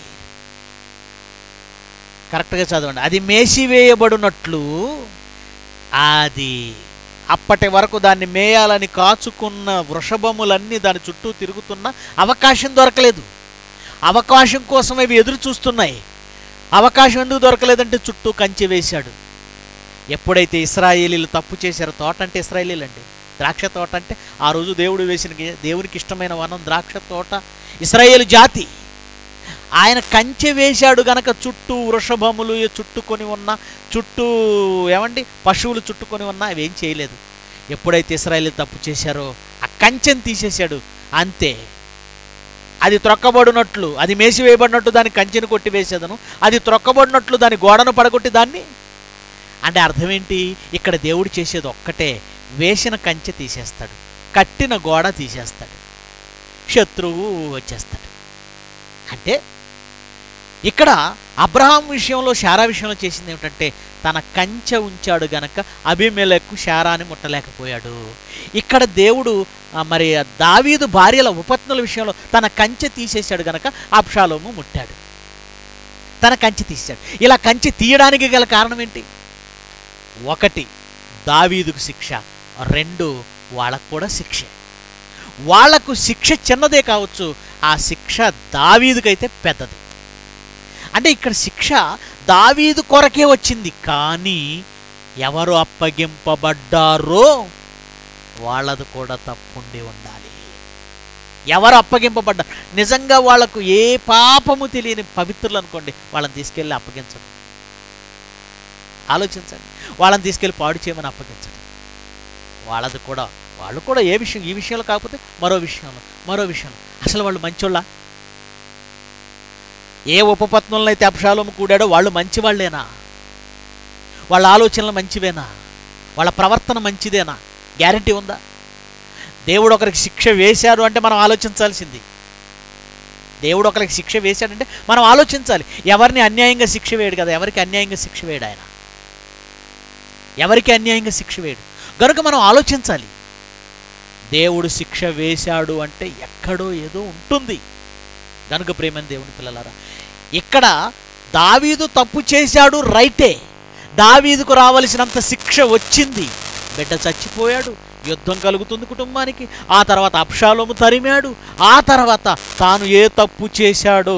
కరెక్ట్గా చదవండి అది మేసివేయబడినట్లు అది అప్పటి వరకు దాన్ని మేయాలని కాచుకున్న వృషభములన్నీ దాని చుట్టూ తిరుగుతున్న అవకాశం దొరకలేదు అవకాశం కోసం అవి ఎదురు చూస్తున్నాయి అవకాశం ఎందుకు దొరకలేదంటే చుట్టూ కంచె వేశాడు ఎప్పుడైతే ఇస్రాయేలీలు తప్పు చేశారో తోట అంటే ఇస్రాయేలీలు అండి ద్రాక్ష తోట అంటే ఆ రోజు దేవుడు వేసిన గే- దేవునికి ఇష్టమైన వనం ద్రాక్ష తోట ఇస్రాయేలు జాతి ఆయన కంచె వేశాడు గనక చుట్టూ వృషభములు చుట్టుకొని ఉన్న చుట్టూ ఏమండి పశువులు చుట్టుకొని ఉన్నా అవి ఏం చేయలేదు ఎప్పుడైతే ఇస్రాయేల్ తప్పు చేశారో ఆ కంచెని తీసేశాడు అంతే అది త్రొక్కబడినట్లు అది మేసివేయబడినట్టు దాని కంచెను కొట్టివేసేదను అది త్రొక్కబడినట్లు దాని గోడను పడగొట్టి దాన్ని అంటే అర్థం ఏంటి ఇక్కడ దేవుడు చేసేది ఒక్కటే వేసిన కంచె తీసేస్తాడు కట్టిన గోడ తీసేస్తాడు శత్రువు వచ్చేస్తాడు అంటే ఇక్కడ అబ్రహాం విషయంలో శారా విషయంలో చేసింది ఏమిటంటే తన కంచె ఉంచాడు గనక అభిమేలకు శారాని ముట్టలేకపోయాడు ఇక్కడ దేవుడు ఆ, మరి దావీదు భార్యల ఉపత్నుల విషయంలో తన కంచె తీసేశాడు గనక అబ్షాలోము ముట్టాడు తన కంచె తీశాడు ఇలా కంచె తీయడానికి గల కారణం ఏంటి ఒకటి దావీదుకు శిక్ష రెండు వాళ్ళకు కూడా శిక్ష వాళ్లకు శిక్ష చిన్నదే కావచ్చు ఆ శిక్ష దావీదుకైతే పెద్దది అంటే ఇక్కడ శిక్ష దావీదు కొరకే వచ్చింది కానీ ఎవరు అప్పగింపబడ్డారో వాళ్ళది కూడా తప్పుండి ఉండాలి ఎవరు అప్పగింపబడ్డారు నిజంగా వాళ్లకు ఏ పాపము తెలియని పవిత్రులు అనుకోండి వాళ్ళని తీసుకెళ్ళి అప్పగించడం ఆలోచించండి వాళ్ళని తీసుకెళ్ళి పాడు చేయమని అప్పగించండి వాళ్ళది కూడా వాళ్ళు కూడా ఏ విషయం ఈ విషయంలో కాకపోతే మరో విషయంలో మరో విషయంలో అసలు వాళ్ళు మంచోళ్ళ ఏ ఉపపత్నులను అయితే అప్షాలోము కూడాడో వాళ్ళు మంచివాళ్ళేనా వాళ్ళ ఆలోచనలు మంచివేనా వాళ్ళ ప్రవర్తన మంచిదేనా గ్యారంటీ ఉందా దేవుడు ఒకరికి శిక్ష వేశాడు అంటే మనం ఆలోచించాల్సింది దేవుడు ఒకరికి శిక్ష వేశాడంటే మనం ఆలోచించాలి ఎవరిని అన్యాయంగా శిక్ష వేయడు కదా ఎవరికి అన్యాయంగా శిక్ష వేయడు ఆయన ఎవరికి అన్యాయంగా శిక్ష వేయడు కనుక మనం ఆలోచించాలి దేవుడు శిక్ష వేశాడు అంటే ఎక్కడో ఏదో ఉంటుంది కనుక ప్రేమని దేవుని పిల్లలారా ఇక్కడ దావీదు తప్పు చేశాడు రైటే దావీదుకు రావలసినంత శిక్ష వచ్చింది బిడ్డ చచ్చిపోయాడు యుద్ధం కలుగుతుంది కుటుంబానికి ఆ తర్వాత అప్షాలోము తరిమాడు ఆ తర్వాత తాను ఏ తప్పు చేశాడో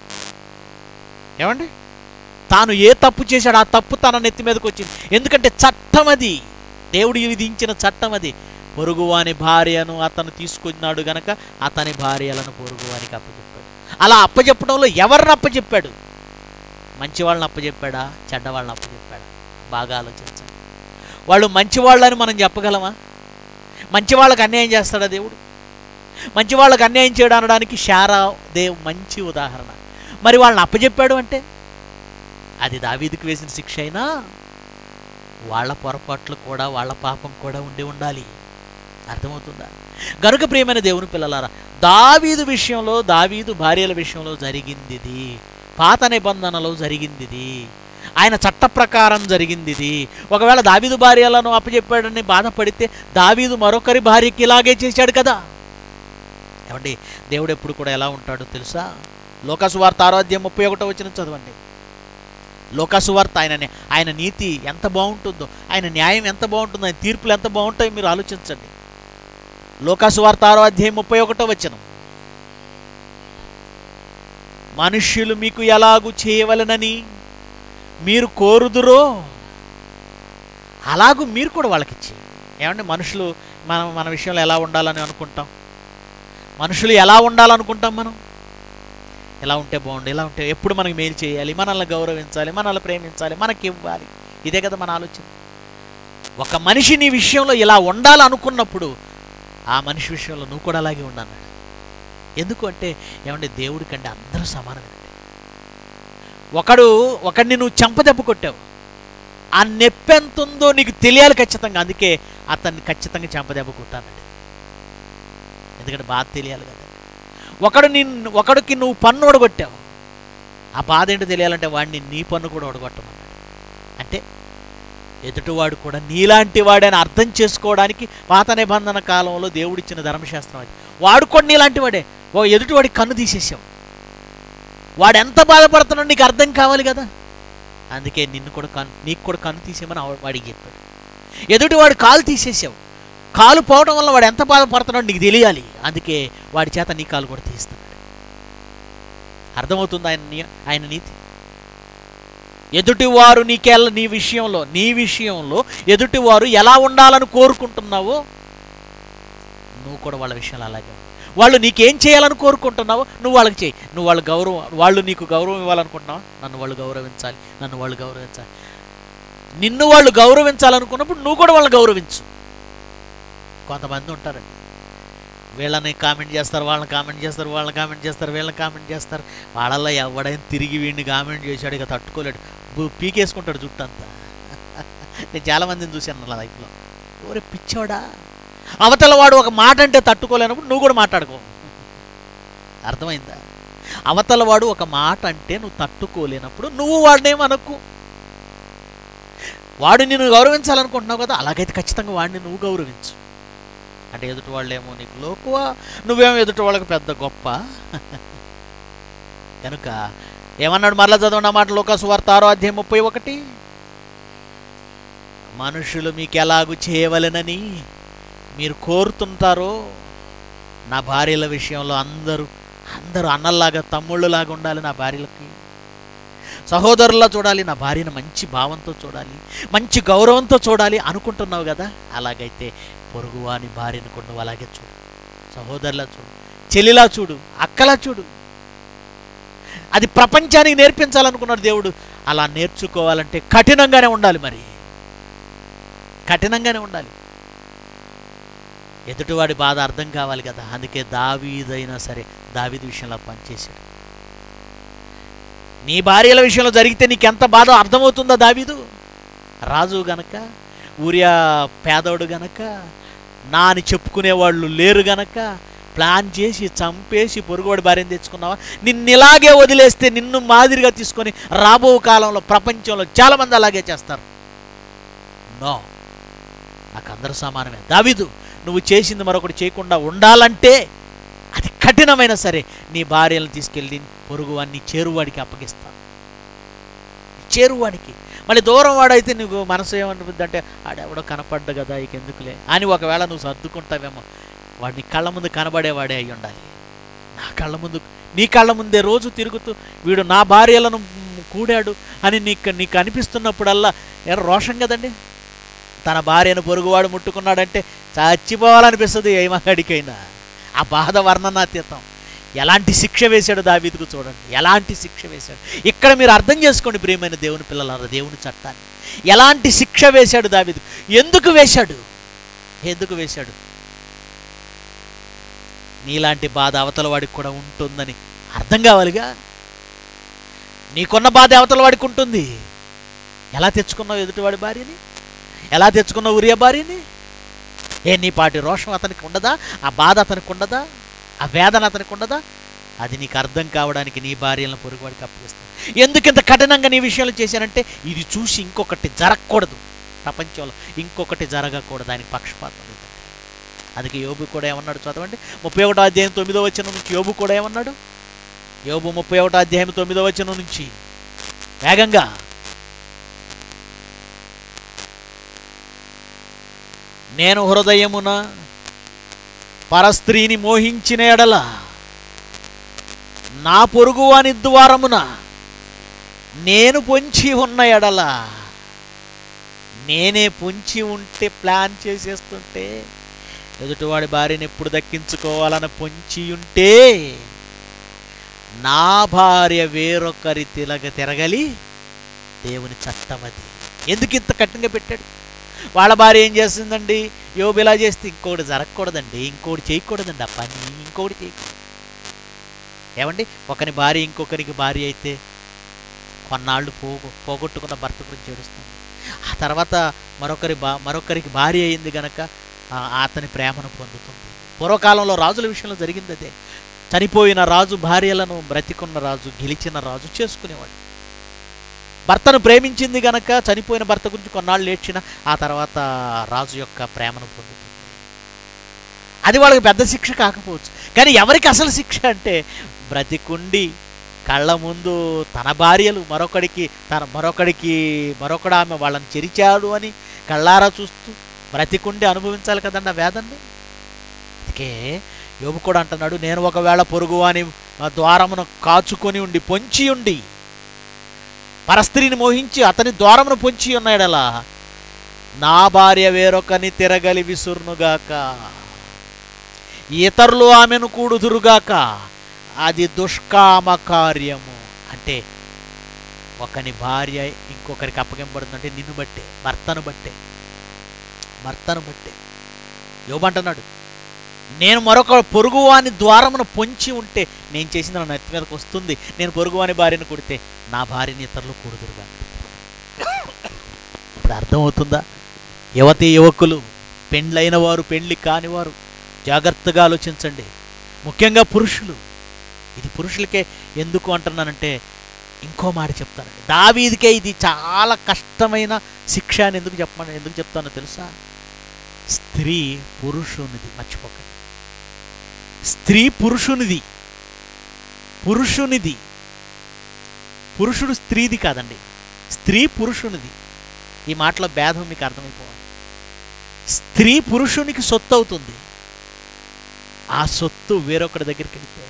ఏమండి తాను ఏ తప్పు చేశాడో ఆ తప్పు తన నెత్తి మీదకి వచ్చింది ఎందుకంటే చట్టం అది దేవుడు విధించిన చట్టం అది పొరుగువాని భార్యను అతను తీసుకున్నాడు గనక అతని భార్యలను పొరుగువానికి అప్పచెప్పాడు అలా అప్పచెప్పడంలో ఎవరిని అప్పచెప్పాడు మంచి వాళ్ళని అప్పచెప్పాడా చెడ్డ వాళ్ళని అప్పచెప్పాడా బాగా ఆలోచించండి వాళ్ళు మంచి వాళ్ళని మనం చెప్పగలమా మంచి వాళ్ళకి అన్యాయం చేస్తాడా దేవుడు మంచి వాళ్ళకి అన్యాయం చేయడం అనడానికి శారా దేవ్ మంచి ఉదాహరణ మరి వాళ్ళని అప్పచెప్పాడు అంటే అది దావీదుకు వేసిన శిక్ష అయినా వాళ్ళ పొరపాట్లు కూడా వాళ్ళ పాపం కూడా ఉండి ఉండాలి అర్థమవుతుందా గనుక ప్రియమైన దేవుని పిల్లలారా దావీదు విషయంలో దావీదు భార్యల విషయంలో జరిగింది ఇది పాత నిబంధనలో జరిగింది ఇది ఆయన చట్ట ప్రకారం జరిగింది ఇది ఒకవేళ దావీదు భార్యలను అప్పచెప్పాడని బాధపడితే దావీదు మరొకరి భార్యకి ఇలాగే చేశాడు కదా ఏమండి దేవుడు ఎప్పుడు కూడా ఎలా ఉంటాడో తెలుసా లోకసువార్త ఆరోగ్యం ముప్పై ఒకటో వచ్చిన చదవండి లోకసువార్త ఆయన న్యా- ఆయన నీతి ఎంత బాగుంటుందో ఆయన న్యాయం ఎంత బాగుంటుందో ఆయన తీర్పులు ఎంత బాగుంటాయో మీరు ఆలోచించండి లోకసువార్త ఆరో అధ్యాయం ముప్పై ఒకటో వచ్చిన మనుష్యులు మీకు ఎలాగు చేయవలనని మీరు కోరుదురో అలాగూ మీరు కూడా వాళ్ళకి ఇచ్చి ఏమండి మనుషులు మనం మన విషయంలో ఎలా ఉండాలని అనుకుంటాం మనుషులు ఎలా ఉండాలనుకుంటాం మనం ఇలా ఉంటే బాగుండు ఇలా ఉంటే ఎప్పుడు మనకి మేలు చేయాలి మనల్ని గౌరవించాలి మనల్ని ప్రేమించాలి మనకి ఇవ్వాలి ఇదే కదా మన ఆలోచన ఒక మనిషి నీ విషయంలో ఇలా ఉండాలనుకున్నప్పుడు ఆ మనిషి విషయంలో నువ్వు కూడా అలాగే ఉండన్నాడు ఎందుకు అంటే ఏమంటే దేవుడి కంటే అందరూ సమానమేనండి ఒకడు ఒకడిని నువ్వు చెంపదెబ్బ కొట్టావు ఆ నొప్పి ఎంత ఉందో నీకు తెలియాలి ఖచ్చితంగా అందుకే అతన్ని ఖచ్చితంగా చెంపదెబ్బ కొట్టానండి ఎందుకంటే బాధ తెలియాలి కదా ఒకడు నిన్ను ఒకడికి నువ్వు పన్ను ఒడగొట్టావు ఆ బాధ ఏంటో తెలియాలంటే వాడిని నీ పన్ను కూడా ఒడగొట్టమన్నాడు అంటే ఎదుటివాడు కూడా నీలాంటి వాడని అర్థం చేసుకోవడానికి పాత నిబంధన కాలంలో దేవుడిచ్చిన ధర్మశాస్త్రం అది వాడు కూడా నీలాంటి వాడే ఓ ఎదుటివాడి కన్ను తీసేసావు వాడు ఎంత బాధపడుతున్నాడో నీకు అర్థం కావాలి కదా అందుకే నిన్ను కూడా కన్ను నీకు కూడా కన్ను తీసేయమని ఆ- వాడికి చెప్పాడు ఎదుటివాడు కాలు తీసేసావు కాలు పోవడం వల్ల వాడు ఎంత బాధపడుతున్నాడో నీకు తెలియాలి అందుకే వాడి చేత నీ కాలు కూడా తీస్తున్నాడు అర్థమవుతుంది ఆయన నీ- ఆయన నీతి ఎదుటివారు నీకెళ్ళ నీ విషయంలో నీ విషయంలో ఎదుటివారు ఎలా ఉండాలని కోరుకుంటున్నావో నువ్వు కూడా వాళ్ళ విషయంలో అలాగే ఉండు. వాళ్ళు నీకేం చేయాలని కోరుకుంటున్నావో నువ్వు వాళ్ళకి చేయి నువ్వు వాళ్ళ గౌరవం వాళ్ళు నీకు గౌరవం ఇవ్వాలనుకుంటున్నావా నన్ను వాళ్ళు గౌరవించాలి నన్ను వాళ్ళు గౌరవించాలి నిన్ను వాళ్ళు గౌరవించాలనుకున్నప్పుడు నువ్వు కూడా వాళ్ళని గౌరవించు కొంతమంది ఉంటారండి వీళ్ళని కామెంట్ చేస్తారు వాళ్ళని కామెంట్ చేస్తారు వాళ్ళని కామెంట్ చేస్తారు వీళ్ళని కామెంట్ చేస్తారు వాళ్ళల్లో ఎవడైనా తిరిగి వీడిని కామెంట్ చేశాడు ఇక తట్టుకోలేడు బు- పీకేసుకుంటాడు జుట్టు అంతా నేను చాలా మందిని చూశాను నా లైఫ్లో ఎవరే పిచ్చోడా అవతల వాడు ఒక మాట అంటే తట్టుకోలేనప్పుడు నువ్వు కూడా మాట్లాడుకో అర్థమైందా అవతల వాడు ఒక మాట అంటే నువ్వు తట్టుకోలేనప్పుడు నువ్వు వాడినేమనకు వాడు నిన్ను గౌరవించాలనుకుంటున్నావు కదా అలాగైతే ఖచ్చితంగా వాడిని నువ్వు గౌరవించు అంటే ఎదుటి వాళ్ళేమో నీకు లోకువ నువ్వేమో ఎదుటి వాళ్ళకి పెద్ద గొప్ప కనుక ఏమన్నాడు మరలా చదవండి ఆ మాట లోకాసు వార్త ఆరో అధ్యాయం ముప్పై ఒకటి మనుషులు మీకు ఎలాగు చేయవలెనని మీరు కోరుతుంటారో నా భార్యల విషయంలో అందరూ అందరూ అన్నల్లాగా తమ్ముళ్ళలాగా ఉండాలి నా భార్యలకి సహోదరులా చూడాలి నా భార్యను మంచి భావంతో చూడాలి మంచి గౌరవంతో చూడాలి అనుకుంటున్నావు కదా అలాగైతే పొరుగువాని భార్యను కూడా నువ్వు అలాగే చూడు సహోదరులా చూడు చెల్లిలా చూడు అక్కలా చూడు అది ప్రపంచానికి నేర్పించాలనుకున్నాడు దేవుడు అలా నేర్చుకోవాలంటే కఠినంగానే ఉండాలి మరి కఠినంగానే ఉండాలి ఎదుటివాడి బాధ అర్థం కావాలి కదా అందుకే దావీదైనా సరే దావీదు విషయంలో పనిచేశాడు నీ భార్యల విషయంలో జరిగితే నీకు ఎంత బాధ అర్థమవుతుందా దావీదు రాజు గనక ఊరియా పేదోడు గనక నా అని చెప్పుకునేవాళ్ళు లేరు గనక ప్లాన్ చేసి చంపేసి పొరుగువాడి భార్యను తెచ్చుకున్నావా నిన్ను ఇలాగే వదిలేస్తే నిన్ను మాదిరిగా తీసుకొని రాబో కాలంలో ప్రపంచంలో చాలామంది అలాగే చేస్తారు నో నాకు అందరూ సమానమే దావీదు నువ్వు చేసింది మరొకటి చేయకుండా ఉండాలంటే అది కఠినమైన సరే నీ భార్యలను తీసుకెళ్ళి పొరుగువాడిని చేరువాడికి అప్పగిస్తాను చేరువాడికి మళ్ళీ దూరం వాడైతే నువ్వు మనసు ఏమనిపిద్ది అంటే ఆడెవడో కనపడ్డ కదా ఇక ఎందుకులే అని ఒకవేళ నువ్వు సర్దుకుంటావేమో వాడిని కళ్ళ ముందు కనబడేవాడే అయి ఉండాలి నా కళ్ళ ముందు నీ కళ్ళ ముందే రోజు తిరుగుతూ వీడు నా భార్యలను కూడాడు అని నీకు నీకు అనిపిస్తున్నప్పుడల్లా ఎర్ర రోషం కదండి తన భార్యను పొరుగువాడు ముట్టుకున్నాడంటే చచ్చిపోవాలనిపిస్తుంది ఏ మగాడికైనా ఆ బాధ వర్ణనాతీతం ఎలాంటి శిక్ష వేశాడు దావీదుకు చూడండి ఎలాంటి శిక్ష వేశాడు ఇక్కడ మీరు అర్థం చేసుకోండి ప్రియమైన దేవుని పిల్లలారా దేవుని చట్టాన్ని ఎలాంటి శిక్ష వేశాడు దావీదు ఎందుకు వేశాడు ఎందుకు వేశాడు నీలాంటి బాధ అవతల వాడికి కూడా ఉంటుందని అర్థం కావాలిగా నీకున్న బాధ అవతల వాడికి ఉంటుంది ఎలా తెచ్చుకున్నావు ఎదుటివాడి భార్యని ఎలా తెచ్చుకున్నావు ఉరియా భార్యని ఏ నీ పాటి రోషం అతనికి ఉండదా ఆ బాధ అతనికి ఉండదా ఆ వేదన అతనికి ఉండదా అది నీకు అర్థం కావడానికి నీ భార్యలను పొరుగువాడికి అప్పగిస్తుంది ఎందుకు ఇంత కఠినంగా నీ విషయాలు చేశానంటే ఇది చూసి ఇంకొకటి జరగకూడదు ప్రపంచంలో ఇంకొకటి జరగకూడదు ఆయనకి పక్షపాతం లేదు అందుకే యోబు కూడా ఏమన్నాడు చదవండి ముప్పై ఒకటో అధ్యాయం తొమ్మిదో వచ్చిన నుంచి యోబు కూడా ఏమన్నాడు యోబు ముప్పై ఒకటో అధ్యాయం తొమ్మిదో వచ్చిన నుంచి వేగంగా నేను హృదయమున పరస్త్రీని మోహించిన ఎడల నా పొరుగువాని ద్వారమున నేను పొంచి ఉన్న ఎడల నేనే పొంచి ఉంటే ప్లాన్ చేసేస్తుంటే ఎదుటివాడి భార్యని ఎప్పుడు దక్కించుకోవాలని పొంచి ఉంటే నా భార్య వేరొకరి తిరగ తిరగలి దేవుని చట్టం అది ఎందుకు ఇంత కఠినంగా పెట్టాడు వాళ్ళ భార్య ఏం చేస్తుందండి యోబు ఇలా చేస్తే ఇంకోటి జరగకూడదండి ఇంకోటి చేయకూడదండి ఆ పని ఇంకోటి చేయకూడదు ఏమండి ఒకని భార్య ఇంకొకరికి భార్య అయితే కొన్నాళ్ళు పోగొ పోగొట్టుకున్న భర్త గురించి ఏడుస్తుంది ఆ తర్వాత మరొకరి బా మరొకరికి భార్య అయింది గనక ఆ, అతని ప్రేమను పొందుతుంది పూర్వకాలంలో రాజుల విషయంలో జరిగింది అదే చనిపోయిన రాజు భార్యలను బ్రతికున్న రాజు గెలిచిన రాజు చేసుకునేవాడు భర్తను ప్రేమించింది గనక చనిపోయిన భర్త గురించి కొన్నాళ్ళు ఏడ్చిన ఆ తర్వాత రాజు యొక్క ప్రేమను పొందుతుంది అది వాళ్ళకి పెద్ద శిక్ష కాకపోవచ్చు కానీ ఎవరికి అసలు శిక్ష అంటే బ్రతికుండి కళ్ళ ముందు తన భార్యలు మరొకడికి తన మరొకడికి మరొకడు ఆమె వాళ్ళని చెరిచాడు అని కళ్ళారా చూస్తూ బ్రతికుండి అనుభవించాలి కదండి ఆ వేదన్ని అందుకే యోబు కూడా అంటున్నాడు నేను ఒకవేళ పొరుగు అని ద్వారమును కాచుకొని ఉండి పొంచి ఉండి పరస్త్రీని మోహించి అతని ద్వారమును పొంచి ఉన్నాడలా నా భార్య వేరొకని తిరగలి విసురునుగాక ఇతరులు ఆమెను కూడుదురుగాక అది దుష్కామ కార్యము అంటే ఒకని భార్య ఇంకొకరికి అప్పగింపబడుతుందంటే నిన్ను బట్టే భర్తను బట్టే భర్తను బట్టే యోబంటున్నాడు నేను మరొక పొరుగువాని ద్వారమును పొంచి ఉంటే నేను చేసింది నా నెత్తి మీదకి వస్తుంది నేను పొరుగువాని భార్యను కొడితే నా భార్యని ఇతరులు కూడుదురుగా ఇప్పుడు అర్థమవుతుందా యువతి యువకులు పెండ్లైన వారు పెండ్లి కానివారు జాగ్రత్తగా ఆలోచించండి ముఖ్యంగా పురుషులు ఇది పురుషులకే ఎందుకు అంటున్నానంటే ఇంకో మాట చెప్తానండి దావీదికే ఇది చాలా కష్టమైన శిక్ష అని ఎందుకు చెప్పమని ఎందుకు చెప్తానో తెలుసా స్త్రీ పురుషునిది మర్చిపోకండి స్త్రీ పురుషునిది పురుషునిది పురుషుడు స్త్రీది కాదండి స్త్రీ పురుషునిది ఈ మాటలో భేదం మీకు అర్థమైపోవాలి స్త్రీ పురుషునికి సొత్తు అవుతుంది ఆ సొత్తు వేరొకరి దగ్గరికి వెళ్తే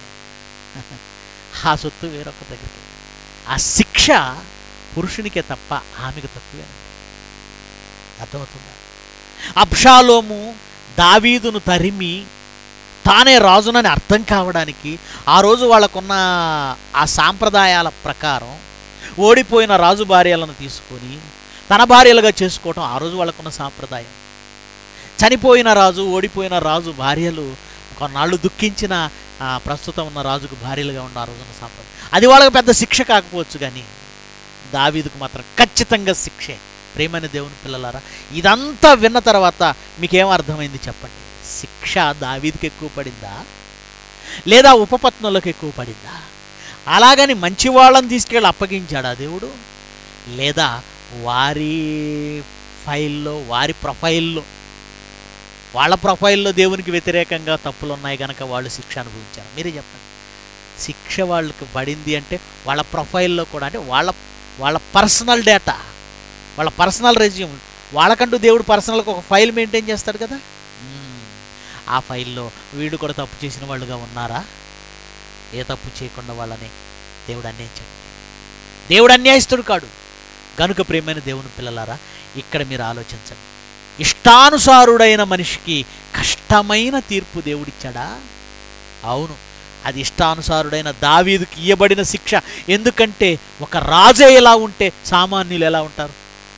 ఆ సొత్తు వేరొకరి దగ్గరికి వెళ్తే ఆ శిక్ష పురుషునికే తప్ప ఆమెకు తక్కువేనండి అర్థమవుతుందా అబ్షాలోము దావీదును తరిమి తానే రాజునని అర్థం కావడానికి ఆ రోజు వాళ్ళకున్న ఆ సాంప్రదాయాల ప్రకారం ఓడిపోయిన రాజు భార్యలను తీసుకొని తన భార్యలుగా చేసుకోవటం ఆ రోజు వాళ్ళకున్న సాంప్రదాయం చనిపోయిన రాజు ఓడిపోయిన రాజు భార్యలు కొన్నాళ్ళు దుఃఖించిన ఆ, ప్రస్తుతం ఉన్న రాజుకు భార్యలుగా ఉన్న ఆ రోజున సాంప్రదాయం అది వాళ్ళకి పెద్ద శిక్ష కాకపోవచ్చు కానీ దావీదుకు మాత్రం ఖచ్చితంగా శిక్షే ప్రేమైన దేవుని పిల్లలారా ఇదంతా విన్న తర్వాత మీకేం అర్థమైంది చెప్పండి శిక్ష దావీదికి ఎక్కువ పడిందా లేదా ఉపపత్నులకు ఎక్కువ పడిందా అలాగని మంచి వాళ్ళని తీసుకెళ్ళి అప్పగించాడా దేవుడు లేదా వారి ఫైల్లో వారి ప్రొఫైల్లో వాళ్ళ ప్రొఫైల్లో దేవునికి వ్యతిరేకంగా తప్పులు ఉన్నాయి కనుక వాళ్ళు శిక్ష అనుభవించారు మీరే చెప్పండి శిక్ష వాళ్ళకి పడింది అంటే వాళ్ళ ప్రొఫైల్లో కూడా అంటే వాళ్ళ వాళ్ళ పర్సనల్ డేటా వాళ్ళ పర్సనల్ రెజ్యూమ్ వాళ్ళకంటూ దేవుడు పర్సనల్గా ఒక ఫైల్ మెయింటైన్ చేస్తాడు కదా మ్మ్. ఆ ఫైల్లో వీళ్ళు కూడా తప్పు చేసిన వాళ్ళుగా ఉన్నారా ఏ తప్పు చేయకుండా వాళ్ళని దేవుడు అన్యాయించాడు దేవుడు అన్యాయస్తుడు కాడు గనుక ప్రేమైన దేవుని పిల్లలారా ఇక్కడ మీరు ఆలోచించండి ఇష్టానుసారుడైన మనిషికి కష్టమైన తీర్పు దేవుడిచ్చాడా అవును అది ఇష్టానుసారుడైన దావీదుకి ఇయ్యబడిన శిక్ష ఎందుకంటే ఒక రాజే ఇలా ఉంటే సామాన్యులు ఎలా ఉంటారు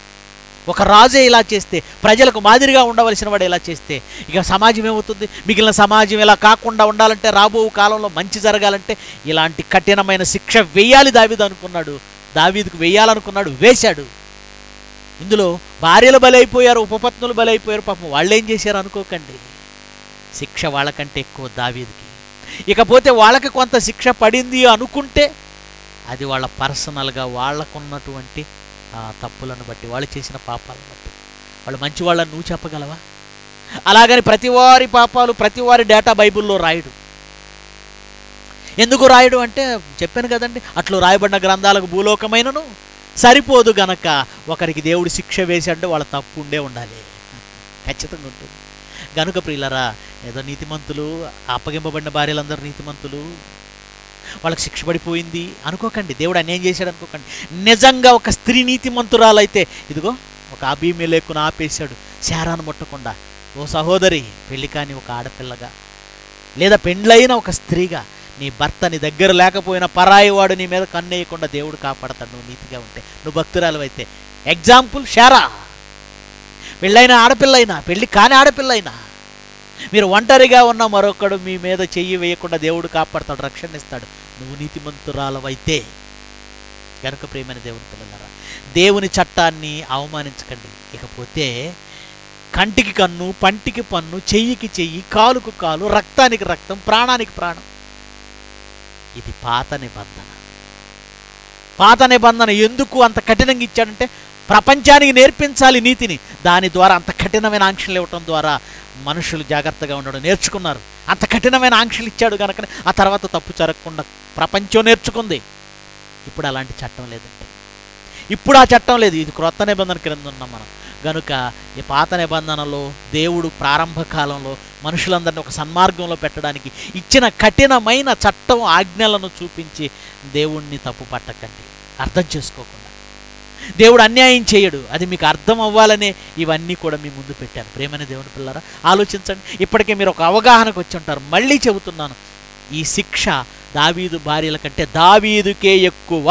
ఒక రాజే ఇలా చేస్తే ప్రజలకు మాదిరిగా ఉండవలసిన వాడు ఇలా చేస్తే ఇక సమాజం ఏమవుతుంది మిగిలిన సమాజం ఇలా కాకుండా ఉండాలంటే రాబో కాలంలో మంచి జరగాలంటే ఇలాంటి కఠినమైన శిక్ష వేయాలి దావీదు అనుకున్నాడు దావీదుకు వేయాలనుకున్నాడు వేశాడు ఇందులో భార్యలు బలైపోయారు ఉపపత్నులు బలైపోయారు పాపం వాళ్ళు ఏం చేశారు అనుకోకండి శిక్ష వాళ్ళకంటే ఎక్కువ దావీదికి ఇకపోతే వాళ్ళకి కొంత శిక్ష పడింది అనుకుంటే అది వాళ్ళ పర్సనల్గా వాళ్ళకున్నటువంటి ఆ, తప్పులను బట్టి వాళ్ళు చేసిన పాపాలను బట్టి వాళ్ళు మంచి వాళ్ళని నువ్వు చెప్పగలవా అలాగని ప్రతి వారి పాపాలు ప్రతి వారి డేటా బైబిల్లో రాయడు ఎందుకు రాయడు అంటే చెప్పాను కదండి అట్లు రాయబడిన గ్రంథాలకు భూలోకమైనను సరిపోదు గనక ఒకరికి దేవుడు శిక్ష వేసాడంటే వాళ్ళ తప్పు ఉండే ఉండాలి ఖచ్చితంగా ఉంటుంది గనుక ప్రియులరా ఏదో నీతిమంతులు అప్పగింపబడిన భార్యలందరూ నీతిమంతులు వాళ్ళకి శిక్ష పడిపోయింది అనుకోకండి దేవుడు అన్యాయం చేశాడు అనుకోకండి నిజంగా ఒక స్త్రీ నీతిమంతురాలైతే ఇదిగో ఒక అభిమేలేకును ఆపేశాడు శారాను ముట్టకుండా ఓ సహోదరి పెళ్లి కాని ఒక ఆడపిల్లగా లేదా పెండ్లైన ఒక స్త్రీగా నీ భర్త నీ దగ్గర లేకపోయినా పరాయి వాడు నీ మీద కన్నేయకుండా దేవుడు కాపాడతాడు నువ్వు నీతిగా ఉంటే నువ్వు భక్తురాలు అయితే ఎగ్జాంపుల్ షారా పెళ్ళైన ఆడపిల్లైనా పెళ్ళి కాని ఆడపిల్లైనా మీరు ఒంటరిగా ఉన్న మరొకడు మీ మీద చెయ్యి వేయకుండా దేవుడు కాపాడతాడు రక్షణ ఇస్తాడు నువ్వు నీతిమంతురాలవైతే కనుక ప్రేమైన దేవుని పిల్లలారా దేవుని చట్టాన్ని అవమానించకండి ఇకపోతే కంటికి కన్ను పంటికి పన్ను చెయ్యికి చెయ్యి కాలుకు కాలు రక్తానికి రక్తం ప్రాణానికి ప్రాణం ఇది పాత నిబంధన పాత నిబంధన ఎందుకు అంత కఠినంగా ఇచ్చాడంటే ప్రపంచానికి నేర్పించాలి నీతిని దాని ద్వారా అంత కఠినమైన ఆంక్షలు ఇవ్వటం ద్వారా మనుషులు జాగ్రత్తగా ఉండడం నేర్చుకున్నారు అంత కఠినమైన ఆంక్షలు ఇచ్చాడు కనుక ఆ తర్వాత తప్పు జరగకుండా ప్రపంచం నేర్చుకుంది ఇప్పుడు అలాంటి చట్టం లేదండి ఇప్పుడు ఆ చట్టం లేదు ఇది క్రొత్త నిబంధన క్రింద ఉన్నాం మనం గనుక ఈ పాత నిబంధనలో దేవుడు ప్రారంభ కాలంలో మనుషులందరినీ ఒక సన్మార్గంలో పెట్టడానికి ఇచ్చిన కఠినమైన చట్టం ఆజ్ఞలను చూపించి దేవుణ్ణి తప్పు పట్టకండి అర్థం చేసుకోకుండా దేవుడు అన్యాయం చేయడు అది మీకు అర్థం అవ్వాలనే ఇవన్నీ కూడా మీ ముందు పెట్టాను ప్రేమైన దేవుని పిల్లరా ఆలోచించండి ఇప్పటికే మీరు ఒక అవగాహనకు వచ్చి ఉంటారు మళ్ళీ చెబుతున్నాను ఈ శిక్ష దావీదు భార్యల కంటే దావీదుకే ఎక్కువ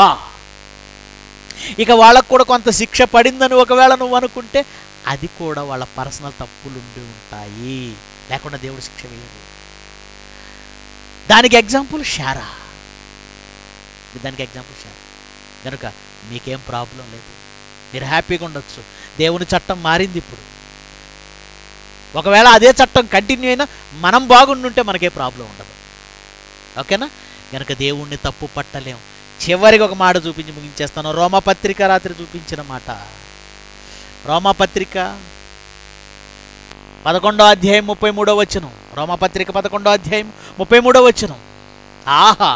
ఇక వాళ్ళకు కూడా కొంత శిక్ష పడిందని ఒకవేళ నువ్వు అనుకుంటే అది కూడా వాళ్ళ పర్సనల్ తప్పులు ఉండి ఉంటాయి లేకుండా దేవుడు శిక్ష వేయడు దానికి ఎగ్జాంపుల్ షారా దానికి ఎగ్జాంపుల్ షారా కనుక మీకేం ప్రాబ్లం లేదు మీరు హ్యాపీగా ఉండొచ్చు దేవుని చట్టం మారింది ఇప్పుడు ఒకవేళ అదే చట్టం కంటిన్యూ అయినా మనం బాగుండుంటే మనకే ప్రాబ్లం ఉండదు ఓకేనా కనుక దేవుణ్ణి తప్పు పట్టలేం చివరికి ఒక మాట చూపించి ముగించేస్తాను రోమపత్రిక రాత్రి చూపించిన మాట రోమపత్రిక పదకొండో అధ్యాయం ముప్పై మూడో వచనం రోమపత్రిక పదకొండో అధ్యాయం ముప్పై మూడో వచనం ఆహా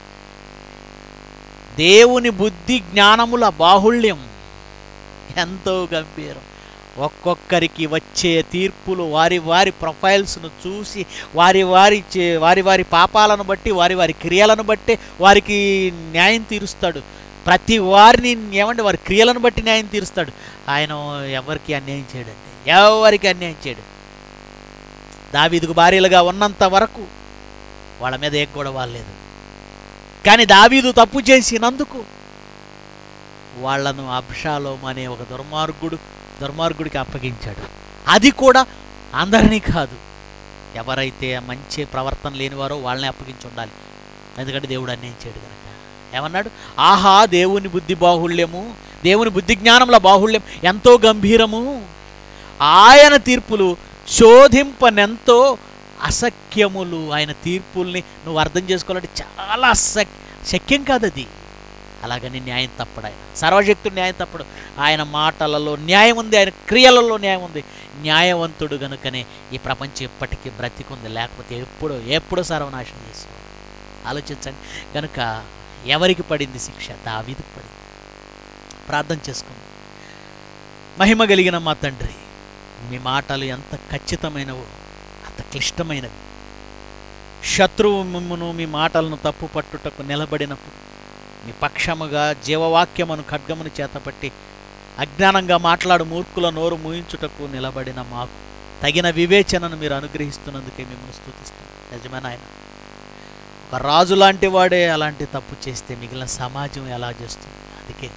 దేవుని బుద్ధి జ్ఞానముల బాహుళ్యం ఎంతో గంభీరం ఒక్కొక్కరికి వచ్చే తీర్పులు వారి వారి ప్రొఫైల్స్ను చూసి వారి వారి చే- వారి వారి పాపాలను బట్టి వారి వారి క్రియలను బట్టి వారికి న్యాయం తీరుస్తాడు ప్రతి వారిని ఏమంటే వారి క్రియలను బట్టి న్యాయం తీరుస్తాడు ఆయన ఎవరికి అన్యాయం చేయడండి ఎవరికి అన్యాయం చేయడు దావీదుకు భార్యలుగా ఉన్నంత వరకు వాళ్ళ మీద ఏ గొడవ లేదు కానీ దావీదు తప్పు చేసినందుకు వాళ్ళను అబ్షాలోం అనే ఒక దుర్మార్గుడు దుర్మార్గుడికి అప్పగించాడు అది కూడా అందరినీ కాదు ఎవరైతే మంచి ప్రవర్తన లేనివారో వాళ్ళని అప్పగించి ఉండాలి ఎందుకంటే దేవుడు అన్యాయం చేయడు కనుక ఏమన్నాడు ఆహా దేవుని బుద్ధి బాహుళ్యము దేవుని బుద్ధి జ్ఞానముల బాహుళ్యం ఎంతో గంభీరము ఆయన తీర్పులు శోధింపనెంతో అసఖ్యములు ఆయన తీర్పుల్ని నువ్వు అర్థం చేసుకోవాలంటే చాలా అసక్ శక్యం కాదు అది అలాగని న్యాయం తప్పడు ఆయన సర్వశక్తుడు న్యాయం తప్పడు ఆయన మాటలలో న్యాయం ఉంది ఆయన క్రియలలో న్యాయం ఉంది న్యాయవంతుడు గనుకనే ఈ ప్రపంచం ఎప్పటికీ బ్రతికుంది లేకపోతే ఎప్పుడు ఎప్పుడు సర్వనాశనం చేసి ఆలోచించండి కనుక ఎవరికి పడింది శిక్ష దావీదుకు పడింది ప్రార్థన చేసుకుంది మహిమ కలిగిన మా తండ్రి మీ మాటలు ఎంత ఖచ్చితమైనవో అంత క్లిష్టమైనవి శత్రువు మిమ్మును మీ మాటలను తప్పు పట్టుటకు నిలబడినప్పుడు మీ పక్షముగా జీవవాక్యమును ఖడ్గమును చేతపట్టి అజ్ఞానంగా మాట్లాడు మూర్ఖుల నోరు మూయించుటకు నిలబడిన మాకు తగిన వివేచనను మీరు అనుగ్రహిస్తున్నందుకే మిమ్మల్ని స్థుతిస్తాం నిజమే నాయన ఒక రాజు లాంటి వాడే అలాంటి తప్పు చేస్తే మిగిలిన సమాజం ఎలా చేస్తుంది అందుకే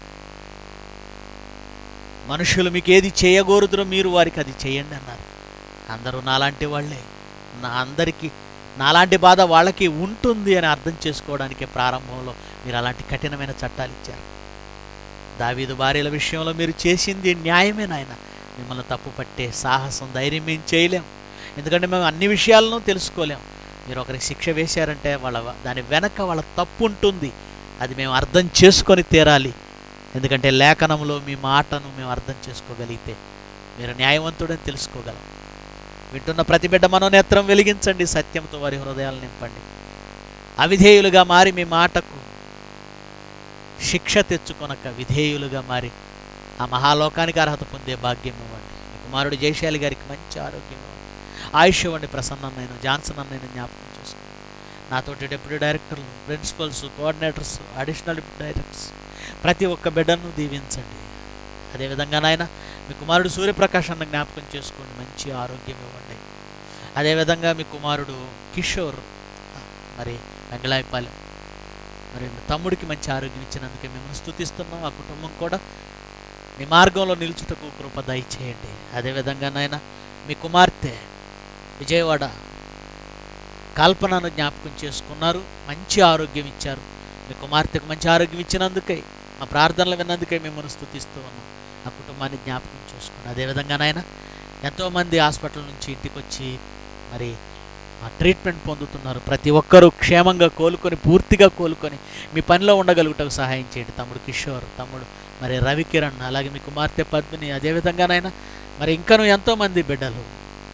మనుషులు మీకు ఏది చేయగోరుదురో మీరు వారికి అది చేయండి అన్నారు అందరూ నాలాంటి వాళ్ళే నా అందరికీ నాలాంటి బాధ వాళ్ళకి ఉంటుంది అని అర్థం చేసుకోవడానికి ప్రారంభంలో మీరు అలాంటి కఠినమైన చట్టాలు ఇచ్చారు దావీదు భార్యల విషయంలో మీరు చేసింది న్యాయమే నాయన మిమ్మల్ని తప్పు పట్టే సాహసం ధైర్యం మేము చేయలేం ఎందుకంటే మేము అన్ని విషయాలను తెలుసుకోలేం మీరు ఒకరికి శిక్ష వేశారంటే వాళ్ళ దాని వెనక వాళ్ళ తప్పు ఉంటుంది అది మేము అర్థం చేసుకొని తీరాలి ఎందుకంటే లేఖనంలో మీ మాటను మేము అర్థం చేసుకోగలిగితే మీరు న్యాయవంతుడని తెలుసుకోగలం వింటున్న ప్రతి బిడ్డ మనోనేత్రం వెలిగించండి సత్యంతో వారి హృదయాలు నింపండి అవిధేయులుగా మారి మీ మాటకు శిక్ష తెచ్చుకొనక విధేయులుగా మారి ఆ మహాలోకానికి అర్హత పొందే భాగ్యం ఇవ్వండి మీ కుమారుడు జయశాలి గారికి మంచి ఆరోగ్యం ఇవ్వండి ఆయుష్ ఇవ్వండి ప్రసన్నమైన జాన్సన్ అన్నైన జ్ఞాపకం చేసుకోండి నాతోటి డిప్యూటీ డైరెక్టర్లు principals coordinators additional deputy directors ప్రతి ఒక్క బిడ్డను దీవించండి అదేవిధంగా నాయన మీ కుమారుడు సూర్యప్రకాష్ అన్న జ్ఞాపకం చేసుకోండి మంచి ఆరోగ్యం ఇవ్వండి అదేవిధంగా మీ కుమారుడు కిషోర్ మరి వెంగళాయపాలెం మరి మీ తమ్ముడికి మంచి ఆరోగ్యం ఇచ్చినందుకే మిమ్మల్ని స్థుతిస్తున్నాం ఆ కుటుంబం కూడా మీ మార్గంలో నిలుచుటకు కృప దయచేయండి అదేవిధంగా నాయన మీ కుమార్తె విజయవాడ కల్పనను జ్ఞాపకం చేసుకున్నారు మంచి ఆరోగ్యం ఇచ్చారు మీ కుమార్తెకు మంచి ఆరోగ్యం ఇచ్చినందుకై మా ప్రార్థనలు విన్నందుకై మిమ్మల్ని స్థుతిస్తూ ఉన్నాం ఆ కుటుంబాన్ని జ్ఞాపకం చేసుకుని అదేవిధంగా నాయన ఎంతోమంది హాస్పిటల్ నుంచి ఇంటికి వచ్చి మరి ఆ ట్రీట్మెంట్ పొందుతున్నారు ప్రతి ఒక్కరూ క్షేమంగా కోలుకొని పూర్తిగా కోలుకొని మీ పనిలో ఉండగలుగుటకు సహాయం చేయండి తమ్ముడు కిషోర్ తమ్ముడు మరి రవికిరణ్ అలాగే మీ కుమార్తె పద్మిని అదేవిధంగానైనా మరి ఇంకనూ ఎంతోమంది బిడ్డలు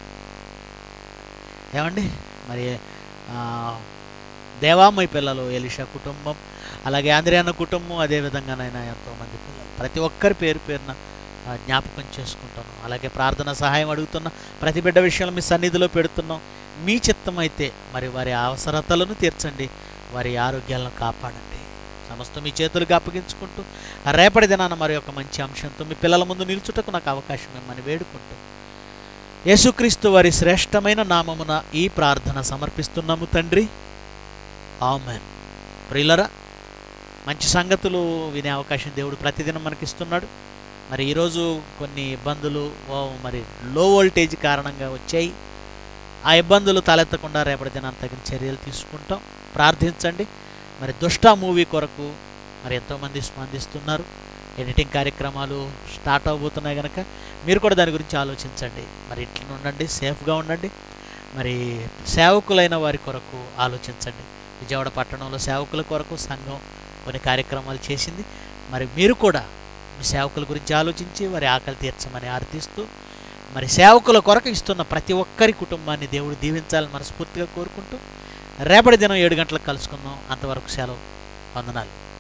ఏమండి మరి ఆ, దేవామయ్య పిల్లలు ఎలిషా కుటుంబం అలాగే ఆంధ్రయాన కుటుంబం అదేవిధంగానైనా ఎంతోమంది పిల్లలు ప్రతి ఒక్కరి పేరు పేరున ఆ, జ్ఞాపకం చేసుకుంటాను అలాగే ప్రార్థన సహాయం అడుగుతున్నా ప్రతి బిడ్డ విషయంలో మీ సన్నిధిలో పెడుతున్నాం మీ చిత్తం అయితే మరి వారి అవసరతలను తీర్చండి వారి ఆరోగ్యాలను కాపాడండి సమస్త మీ చేతులకు అప్పగించుకుంటూ రేపటి దినాన మరి ఒక మంచి అంశంతో మీ పిల్లల ముందు నిల్చుటకు నాకు అవకాశం ఇమ్మని వేడుకుంటూ యేసుక్రీస్తు వారి శ్రేష్టమైన నామమున ఈ ప్రార్థన సమర్పిస్తున్నాము తండ్రి ఆమెన్ ప్రియులరా మంచి సంగతులు వినే అవకాశం దేవుడు ప్రతిదినం మనకిస్తున్నాడు మరి ఈరోజు కొన్ని ఇబ్బందులు ఓ మరి లో వోల్టేజ్ కారణంగా వచ్చాయి ఆ ఇబ్బందులు తలెత్తకుండా రేపటి దినాన్ని తగిన చర్యలు తీసుకుంటాం ప్రార్థించండి మరి దుష్ట మూవీ కొరకు మరి ఎంతోమంది స్పందిస్తున్నారు ఎడిటింగ్ కార్యక్రమాలు స్టార్ట్ అవబోతున్నాయి కనుక మీరు కూడా దాని గురించి ఆలోచించండి మరి ఇట్లా ఉండండి సేఫ్గా ఉండండి మరి సేవకులైన వారి కొరకు ఆలోచించండి విజయవాడ పట్టణంలో సేవకుల కొరకు సంఘం కొన్ని కార్యక్రమాలు చేసింది మరి మీరు కూడా మీ సేవకుల గురించి ఆలోచించి వారి ఆకలి తీర్చమని ఆర్థిస్తూ మరి సేవకుల కొరకు ఇస్తున్న ప్రతి ఒక్కరి కుటుంబాన్ని దేవుడు దీవించాలని మనస్ఫూర్తిగా కోరుకుంటూ రేపటి దినం ఏడు గంటలకు కలుసుకుందాం అంతవరకు సెలవు వందనాలు